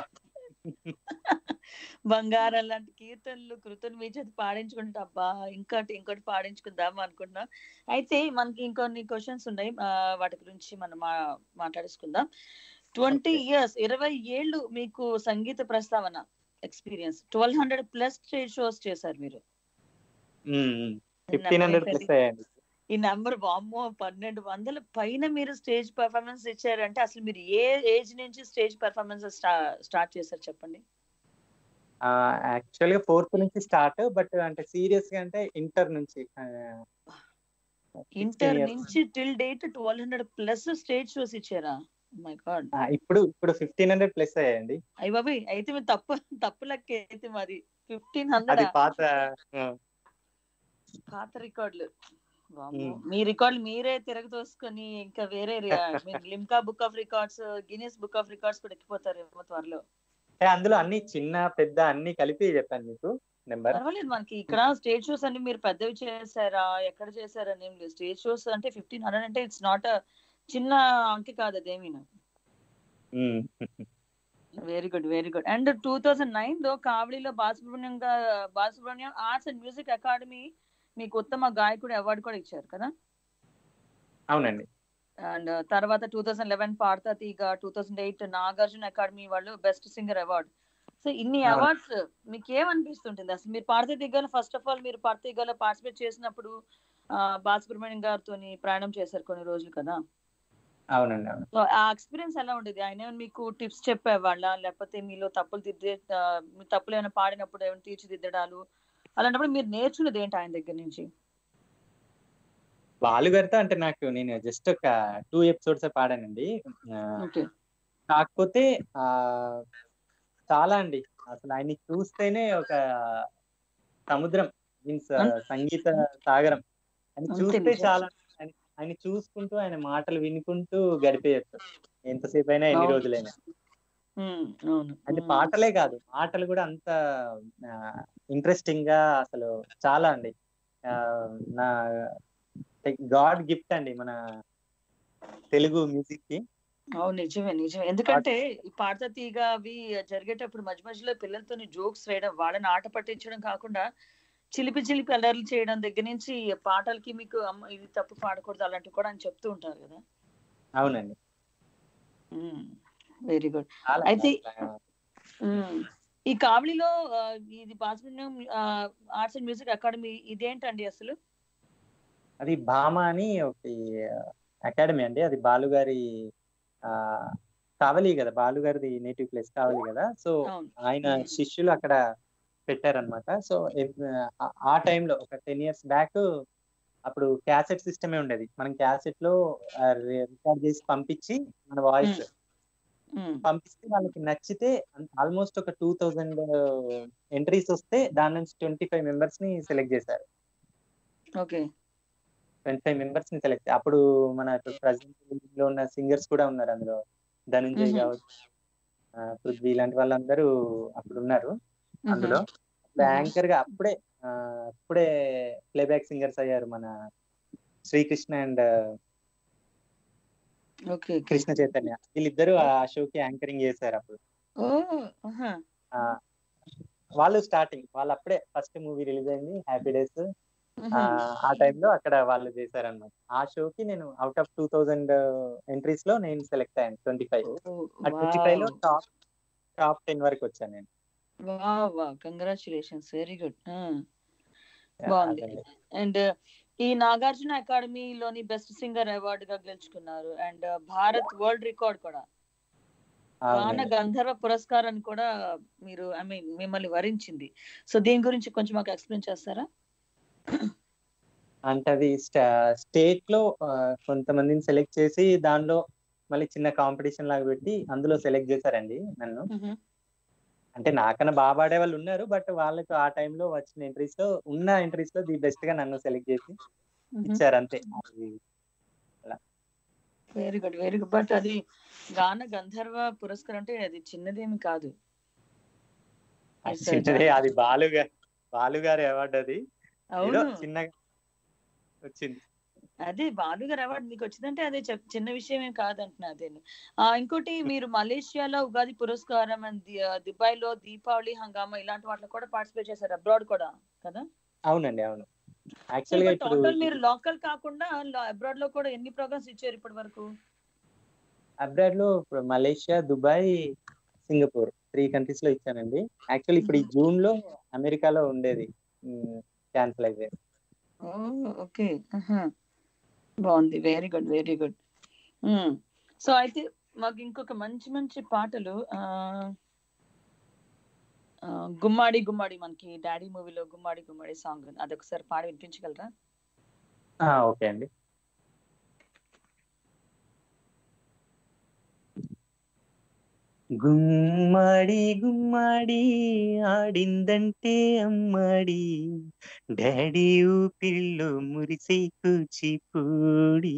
బంగారం లాంటి కీర్తనలు కృతులు మీ చేతి పాడించుకుంటే అబ్బా ఇంకోటి ఇంకోటి పాడించుకుందాం అనుకుంటున్నాం అయితే మనకి ఇంకొన్ని క్వశ్చన్స్ ఉన్నాయి ఆ, వాటి గురించి మనం మా- మాట్లాడేసుకుందాం ట్వంటీ ఇయర్స్ ఇరవై ఏళ్ళు మీకు సంగీత ప్రస్తావన experience twelve hundred plus stage shows చేశారు మీరు ఫిఫ్టీన్ హండ్రెడ్ ప్లస్ అయ్యండి ఈ నెంబర్ వామ్మో పన్నెండు వందల పైన మీరు స్టేజ్ పర్ఫార్మెన్స్ ఇచ్చారంటే అసలు మీరు ఏ ఏజ్ నుంచి స్టేజ్ పర్ఫార్మెన్స్ స్టార్ట్ చేశారు చెప్పండి యాక్చువల్ గా ఫోర్త్ నుంచి స్టార్ట్ బట్ అంటే సీరియస్ గా అంటే ఇంటర్ నుంచి ఇంటర్ నుంచి till date twelve hundred plus stage shows ఇచ్చారా మై గాడ్ ఇప్పుడు ఇప్పుడు ఫిఫ్టీన్ హండ్రెడ్ ప్లస్ అయ్యండి అయ్యి బాబాయ్ అయితే మీరు తప్పు తప్పు లెక్క అయితే మరి ఫిఫ్టీన్ అది హండ్రెడ్ పాత ఆ, పాత రికార్డులు వామ్మో. మ్మ్. మీ రికార్డులు మీరే తిరగతోసుకొని ఇంకా వేరే రి- మీరు Limca book of records Guinness book of records కూడా ఎక్కిపోతారేమో త్వరలో అంటే అందులో అన్ని చిన్న పెద్ద అన్ని కలిపి చెప్పాను మీకు నెంబర్ పర్వాలేదు మనకి ఇక్కడ స్టేజ్ షోస్ అన్ని మీరు పెద్దవి చేశారా ఎక్కడ చేశారని ఏం లేదు స్టేజ్ షోస్ అంటే ఫిఫ్టీన్ హండ్రెడ్ అంటే ఇట్స్ నాట్ చిన్న అంకె కాదు అదేమీ very good very good and two thousand nine లో కావలిలో బాలసుబ్రహ్మణ్యం గా- Balasubrahmanyam arts and music academy మీకు ఉత్తమ గాయకుడు అవార్డు కూడా ఇచ్చారు కదా అవునండి అండ్ తర్వాత two thousand eleven Padutha Theeyaga two thousand eight Nagarjuna academy వాళ్ళు బెస్ట్ సింగర్ అవార్డ్ సో ఇన్ని అవును. అవార్డ్స్ మీకు ఏమనిపిస్తుంటుంది అసలు మీరు పాడతా తీగలో ఫస్ట్ ఆఫ్ ఆల్ మీరు పాడతా తీగలో పార్టిసిపేట్ చేసినప్పుడు ఆ, బాలసుబ్రహ్మణ్యం గారితో ప్రయాణం చేశారు కొన్ని రోజులు కదా అవునండి అవును సో ఆ ఎక్స్పీరియన్స్ ఎలా ఉండేది ఆయన ఏమైనా మీకు టిప్స్ చెప్పేవాళ్ళ లేకపోతే మీలో తప్పులు దిద్దే ఆ, మీ తప్పులు ఏమైనా పాడినప్పుడు ఏమైనా తీర్చిదిద్దడాలు అలాంటప్పుడు మీరు నేర్చుకున్నది ఏంటి ఆయన దగ్గర నుంచి బాలుగారితో అంటే నాకు నేను జస్ట్ ఒక టూ ఎపిసోడ్స్ పాడానండి ఆ, ఓకే కాకపోతే ఆ చాలా అండి అసలు ఆయన్ని చూస్తేనే ఒక సముద్రం మీన్స్ అం- సంగీత సాగరం ఆయన అంతే చూస్తే నిజం. చాలా ఆయన ఆయన చూసుకుంటూ ఆయన మాటలు వినుకుంటూ గడిపేయచ్చు ఎంతసేపు అయినా ఎన్ని అవును. రోజులైనా ఉమ్, అవును అంటే ఉమ్. పాటలే కాదు మాటలు కూడా అంత ఇంట్రెస్టింగ్ గా అసలు చాలా అండి ఆ, నా గాడ్ గిఫ్ట్ అండి మన తెలుగు మ్యూజిక్ కి అవును నిజమే నిజమే ఎందుకంటే ఈ పాడతా తీగ అవి జరిగేటప్పుడు మధ్య మధ్యలో పిల్లలతో జోక్స్ వేయడం వాళ్ళని ఆట పట్టించడం కాకుండా చిలిపి చిలిపి అల్లర్లు చేయడం దగ్గర నుంచి పాటలకి మీకు అమ్మ ఇది తప్పు పాడకూడదు అలాంటివి కూడా అని చెప్తూ ఉంటారు కదా అవునండి వెరీ గుడ్ చాలా అయితే అసలు, ఉమ్, ఈ కావలిలో ఆ, ఇది Balasubrahmanyam arts and music academy ఇదేంటండి అసలు అది భామ అని ఒక అకాడమీ అండి అది బాలుగారి ఆ కావలి కదా బాలుగారిది నేటివ్ ప్లేస్ కావలి కదా సో అవును ఆయన శిష్యులు అక్కడ పెట్టారనమాట సో ఆ- ఆ టైంలో ఒక టెన్ ఇయర్స్ బ్యాక్ అప్పుడు క్యాసెట్ సిస్టమే ఉండేది మనం క్యాసెట్ లో రికార్డ్ చేసి పంపించి మన వాయిస్ ఉమ్, పంపిస్తే వాళ్ళకి నచ్చితే ఆల్మోస్ట్ ఒక టూ థౌజండ్ ఎంట్రీస్ వస్తే దాని నుంచి ట్వంటీ ఫైవ్ మెంబర్స్ ని సెలెక్ట్ చేశారు ఓకే ట్వంటీ ఫైవ్ మెంబర్స్ ని సెలెక్ట్ అప్పుడు మన ప్రజెంట్ లో ఉన్న సింగర్స్ కూడా ఉన్నారు అందులో ధనుంజయ్ మ్మ్. కావచ్చు ఆ, పృథ్వీ ఇలాంటి వాళ్ళందరూ అప్పుడు ఉన్నారు అందులో మ్మ్. యాంకర్ గా అప్పుడే ఆ, అప్పుడే ప్లేబ్యాక్ సింగర్స్ అయ్యారు మన Srikrishna and okay okay Krishna Chaitanya వీళ్ళిద్దరూ ఆ షోకి యాంకరింగ్ చేశారు అప్పుడు ఓ ఆహా. ఆ, వాళ్ళు స్టార్టింగ్ వాళ్ళు అప్పుడే ఫస్ట్ మూవీ రిలీజ్ అయింది హ్యాపీ డేస్ మ్మ్. ఆ టైంలో అక్కడ వాళ్ళు చేశారన్నమాట ఆ షోకి నేను out of two thousand entries లో నేను సెలెక్ట్ అయ్యాను ట్వంటీ ఫైవ్ ఓ, ఆ ట్వంటీ ఫైవ్ లో వావ్. టాప్ టాప్ టెన్ వరకు వచ్చాను నేను wow wow congratulations very good బాగుంది అదండి. అండ్ ఈ నాగార్జున అకాడమీలోని బెస్ట్ సింగర్ అవార్డు గా గెలుచుకున్నారు అండ్ భారత్ వరల్డ్ రికార్డ్ కూడా గాన అవునండి. గంధర్వ పురస్కారాన్ని కూడా మీరు ఐ మీన్ మిమ్మల్ని వరించింది సో దీని గురించి కొంచెం మాకు ఎక్స్ప్లెయిన్ చేస్తారా అంటే అది స్టేట్ లో ఆ, కొంతమందిని సెలెక్ట్ చేసి దానిలో మళ్ళీ చిన్న కాంపిటీషన్ లాగా పెట్టి అందులో సెలెక్ట్ చేశారండి నన్ను అంటే నాకన్నా బాగా పాడే వాళ్ళు ఉన్నారు బట్ వాళ్ళకి ఆ టైంలో వచ్చిన ఎంట్రీస్ లో ఉన్న ఎంట్రీస్ లో ది బెస్ట్ గా నన్ను సెలెక్ట్ చేసి ఇచ్చారు అంతే అది very good very good but అది గాన గంధర్వ పురస్కారం అంటే అది చిన్నదేమి కాదు అది It's a చిన్నదే చాలా- అది బాలుగా బాలుగారి అవార్డు అది ఏదో అవును చిన్నగా వచ్చింది అదే బాలుగారు అవార్డు మీకు వచ్చిందంటే అదే చెప్- చిన్న విషయం ఏం కాదంటున్నా అదే ఆ ఇంకోటి మీరు మలేషియాలో ఉగాది పురస్కారం అండ్ దుబాయ్ లో దీపావళి హంగామా ఇలాంటి వాటిలో కూడా పార్టిసిపేట్ చేశారు అబ్రాడ్ కూడా కదా అవునండి అవును యాక్చువల్ గా ఇప్పుడు టోటల్ మీరు లోకల్ కాకుండా అబ్రాడ్ లో కూడా ఎన్ని ప్రోగ్రామ్స్ ఇచ్చారు ఇప్పటి వరకు అబ్రాడ్ లో ఇప్పుడు Malaysia Dubai Singapore three countries లో ఇచ్చానండి యాక్చువల్ ఇప్పుడు ఈ జూన్ లో అమెరికాలో ఉండేది క్యాన్సిల్ అయిపోయింది ఓకే బాగుంది very good very good so అయితే మాకు ఇంకొక మంచి మంచి పాటలు ఆ ఆ, గుమ్మాడి గుమ్మాడి మనకి డాడీ మూవీలో గుమ్మాడి గుమ్మాడి సాంగ్ అదొకసారి పాడి వినిపించగలరా ఓకే అండి గుమ్మడి గుమ్మడి ఆడిందంటే అమ్మడి డాడీ ఊపిరిలో మురిసే కూచిపూడి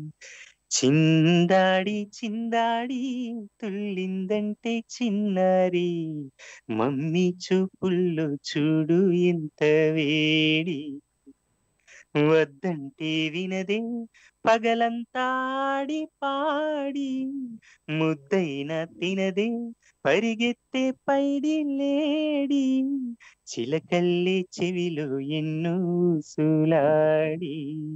చిందాడి చిందాడి తుల్లిందంటే చిన్నారి మమ్మీ చూపుల్లో చూడు ఎంత వేడి వద్దంటే వినదే పగలంతా ఆడి పాడి ముద్దైన తినదే పరిగెత్తే పైడి లేడి చిలకల్లి చెవిలో ఎన్నో సూలాడి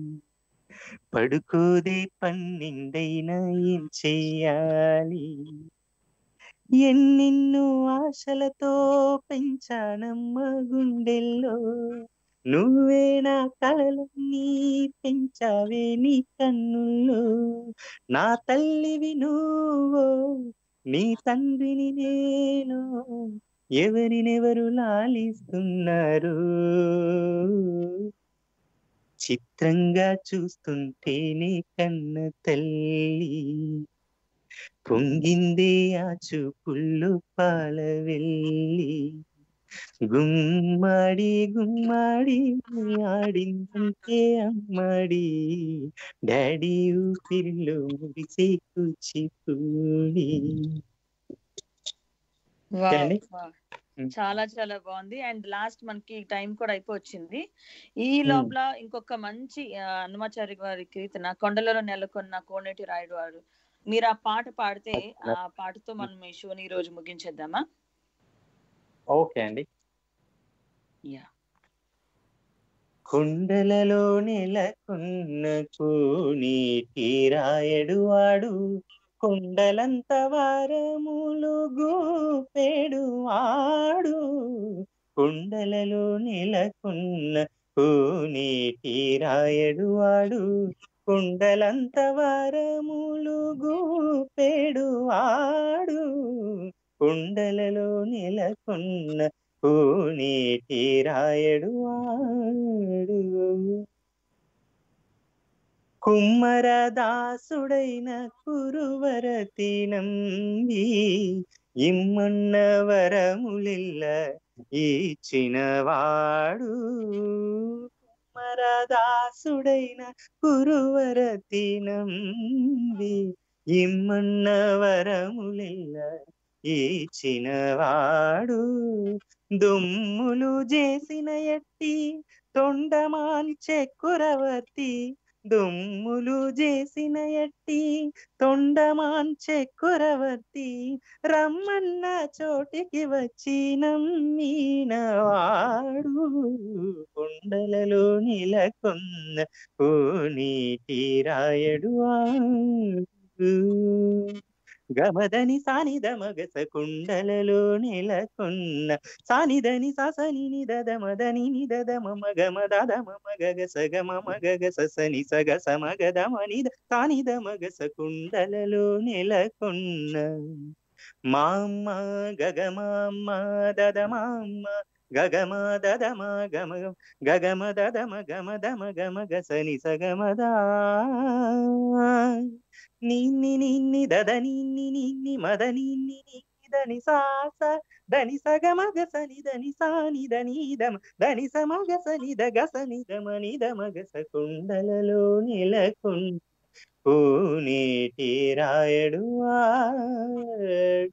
పడుకోదే పన్నెండైనా ఏం చెయ్యాలి ఎన్నెన్నో ఆశలతో పెంచానమ్మ గుండెల్లో నువ్వే నా కలలన్నీ పెంచావే నీ కన్నుల్లో నా తల్లివి నువ్వో నీ తండ్రిని నేను ఎవరినెవరు లాలిస్తున్నారు చిత్రంగా చూస్తుంటేనే కన్న తల్లి పొంగిందే ఆ చూపుల్లో పాల వెళ్ళి గుమ్మాడి గుమ్మాడి ఆడిందంటే అమ్మాడి డాడీ ఊపిరిలో మురిసే కూచిపూడి వావ్, అండి వావ్. ఉమ్. చాలా చాలా బాగుంది అండ్ లాస్ట్ మనకి టైం కూడా అయిపోయింది ఈ ఉమ్. లోపల ఇంకొక మంచి ఆ, హనుమాచారి వారి కీర్తన కొండలలో నెలకొన్న కోనేటి రాయుడు వారు మీరు ఆ పాట పాడితే ఆ పాటతో మనం ఈ షోని ఈ రోజు ముగించేద్దామా ఓకే అండి యా కొండలలో నెలకొన్న కోనేటి రాయడు వాడు కొండలంత వారములు గోపెడు వాడు కొండలలో నెలకొన్న కోనేటి రాయడు వాడు కొండలంత వారములు గోపెడు వాడు కొండలలో నెలకొన్న కోనేటి రాయడు వాడు కుమ్మరదాసుడైన కురువరతి నంబి ఇమ్మన్న వరములిల్ల ఇచ్చినవాడు కుమ్మరదాసుడైన కురువరతి నంబి ఇమ్మన్న వరములిల్ల ఇచ్చినవాడు దుమ్ములు చేసిన ఎట్టి తొండమాని చెక్కురవర్తి దుమ్ములు చేసిన ఎట్టి తొండమాన్ చెక్కురవర్తి రమ్మన్న చోటికి వచ్చి నమ్మినవాడు కొండలలో నెలకొన్న ఓ నీటి రాయడు వాడు గమదని సానిద మగస కుండలలో నెలకొన్న సానిదని ససని నిదద మదని నిదద మమ గమ దద మమ గగ సగ మమ గగ ససని సగ సమగద మనిద సానిద మగస కుండలలో నెలకొన్న మామ్మ గగ మామ్మ దద మామ్మ గగమ దదమ గమ గగమ దదమ గమ దమ గమ గసని సగమదా నిన్ని నిన్ని దద నిన్ని నిన్ని మద నిన్ని నిన్ని దని సాస దని సగమగ సని దని సాని దని దమ దని సమగ సని దగ సని దమ ని దమగ కుండలలో నెలకొండ పూనేటి రాయడు వాడు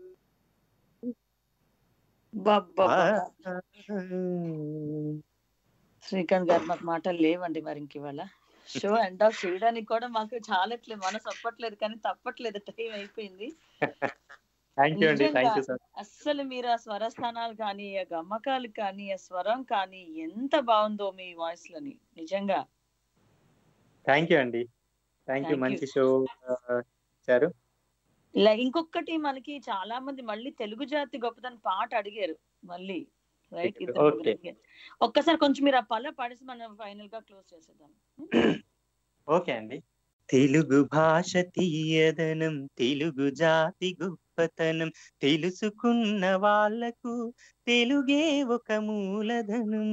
శ్రీకాంత్ గారు మాకు మాటలు లేవండి మరి ఇంక ఇవాళ షో ఎండ్ ఆఫ్ చేయడానికి కూడా మాకు చాలట్లేదు మనసు ఒప్పట్లేదు కానీ తప్పట్లేదు టైం అయిపోయింది థ్యాంక్ యూ అండి నిజంగా థ్యాంక్ యూ సార్ అస్సలు మీరు ఆ స్వరస్థానాలు కానీ ఆ గమ్మకాలు కానీ ఆ స్వరం కానీ ఎంత బాగుందో మీ వాయిస్ లోని నిజంగా థ్యాంక్ యూ అండి థ్యాంక్ యూ Thank you. మంచి షో ఇచ్చారు ఇలా ఇంకొకటి మనకి చాలా మంది మళ్ళీ తెలుగు జాతి గొప్పతనం పాట అడిగారు మళ్ళీ రైట్ ఇద్దరు ముగ్గురు Okay. అడిగారు. ఒక్కసారి కొంచెం మీరు ఆ పల్ల పాడేసి మనం ఫైనల్ గా క్లోజ్ చేసేద్దాం ఓకే అండి తెలుగు భాష తీయదనం తెలుగు జాతి గొప్పతనం తెలుసుకున్న వాళ్ళకు తెలుగే ఒక మూలధనం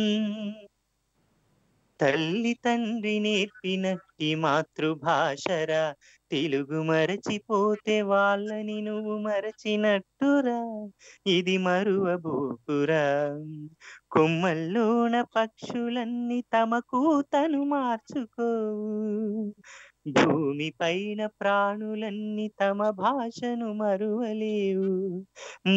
తల్లి తండ్రి నేర్పినట్టి మాతృభాషరా తెలుగు మరచిపోతే వాళ్ళని నువ్వు మరచినట్టురా ఇది మరువబోకురా కొమ్మల్లోన పక్షులన్నీ తమ కూతను మార్చుకోవు భూమి పైన ప్రాణులన్నీ తమ భాషను మరువలేవు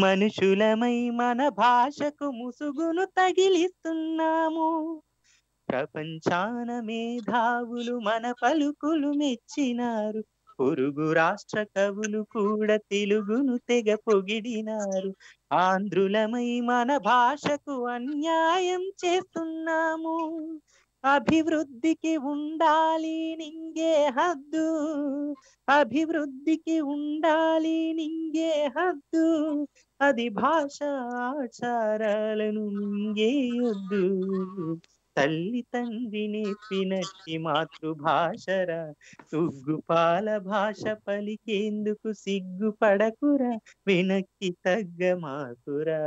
మనుషులమై మన భాషకు ముసుగును తగిలిస్తున్నాము ప్రపంచాన మేధావులు మన పలుకులు మెచ్చినారు పొరుగు రాష్ట్ర కవులు కూడా తెలుగును తెగ పొగిడినారు ఆంధ్రులమై మన భాషకు అన్యాయం చేస్తున్నాము అభివృద్ధికి ఉండాలి నింగే హద్దు అభివృద్ధికి ఉండాలి నింగే హద్దు అది భాష ఆచారాలను మింగేయొద్దు తల్లి తండ్రి నేర్పినట్టి మాతృభాషరా సుగ్గుపాల భాష పలికేందుకు సిగ్గుపడకురా వెనక్కి తగ్గ మాకురా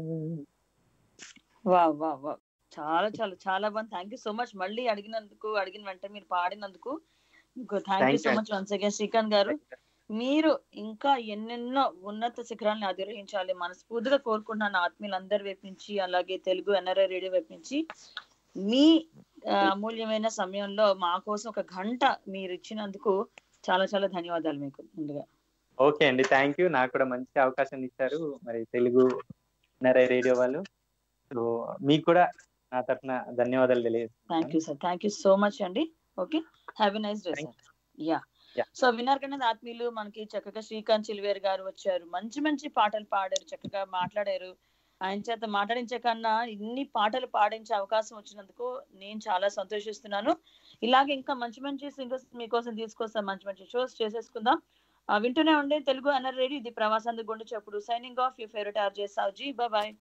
వా వా వా చాలా చాలా చాలా బాగుంది థ్యాంక్ యూ సో మచ్ మళ్ళీ అడిగినందుకు అడిగిన వెంటనే మీరు పాడినందుకు thank you Thank so you. Much once again Srikanth గారు మీరు ఇంకా ఎన్నెన్నో ఉన్నత శిఖరాలను అధిరోహించాలి మనస్ఫూర్తిగా కోరుకుంటున్నాను ఆత్మీయులందరి వైపు నుంచి అలాగే తెలుగు ఎన్ఆర్ఐ రేడియో వైపు నుంచి మీ ఆ, అమూల్యమైన సమయంలో మా కోసం ఒక గంట మీరు ఇచ్చినందుకు చాలా చాలా ధన్యవాదాలు మీకు ముందుగా ఓకే అండి థ్యాంక్ యూ నాకు కూడా మంచి అవకాశం ఇచ్చారు మరి తెలుగు నరై రేడియో వాళ్ళు సో మీకు కూడా నా తరఫున ధన్యవాదాలు తెలియజేస్తున్నాను thank you sir thank you so much అండి okay have a nice day sir yeah Yeah. సో విన్నారు కదా ఆత్మీయులు మనకి చక్కగా శ్రీకాంత్ చిల్వేర్ గారు వచ్చారు మంచి మంచి పాటలు పాడారు చక్కగా మాట్లాడారు ఆయన చేత మాట్లాడించే కన్నా ఇన్ని పాటలు పాడించే అవకాశం వచ్చినందుకు నేను చాలా సంతోషిస్తున్నాను ఇలాగే ఇంకా మంచి మంచి సింగర్స్ మీకోసం తీసుకొస్తాం మంచి మంచి షోస్ చేసేసుకుందాం ఆ, వింటూనే ఉండే తెలుగు అన్నర్ రేడియో ఇది ప్రవాసాంధ్ర గుండె చెప్పుడు signing off you favourite RJ Savji bye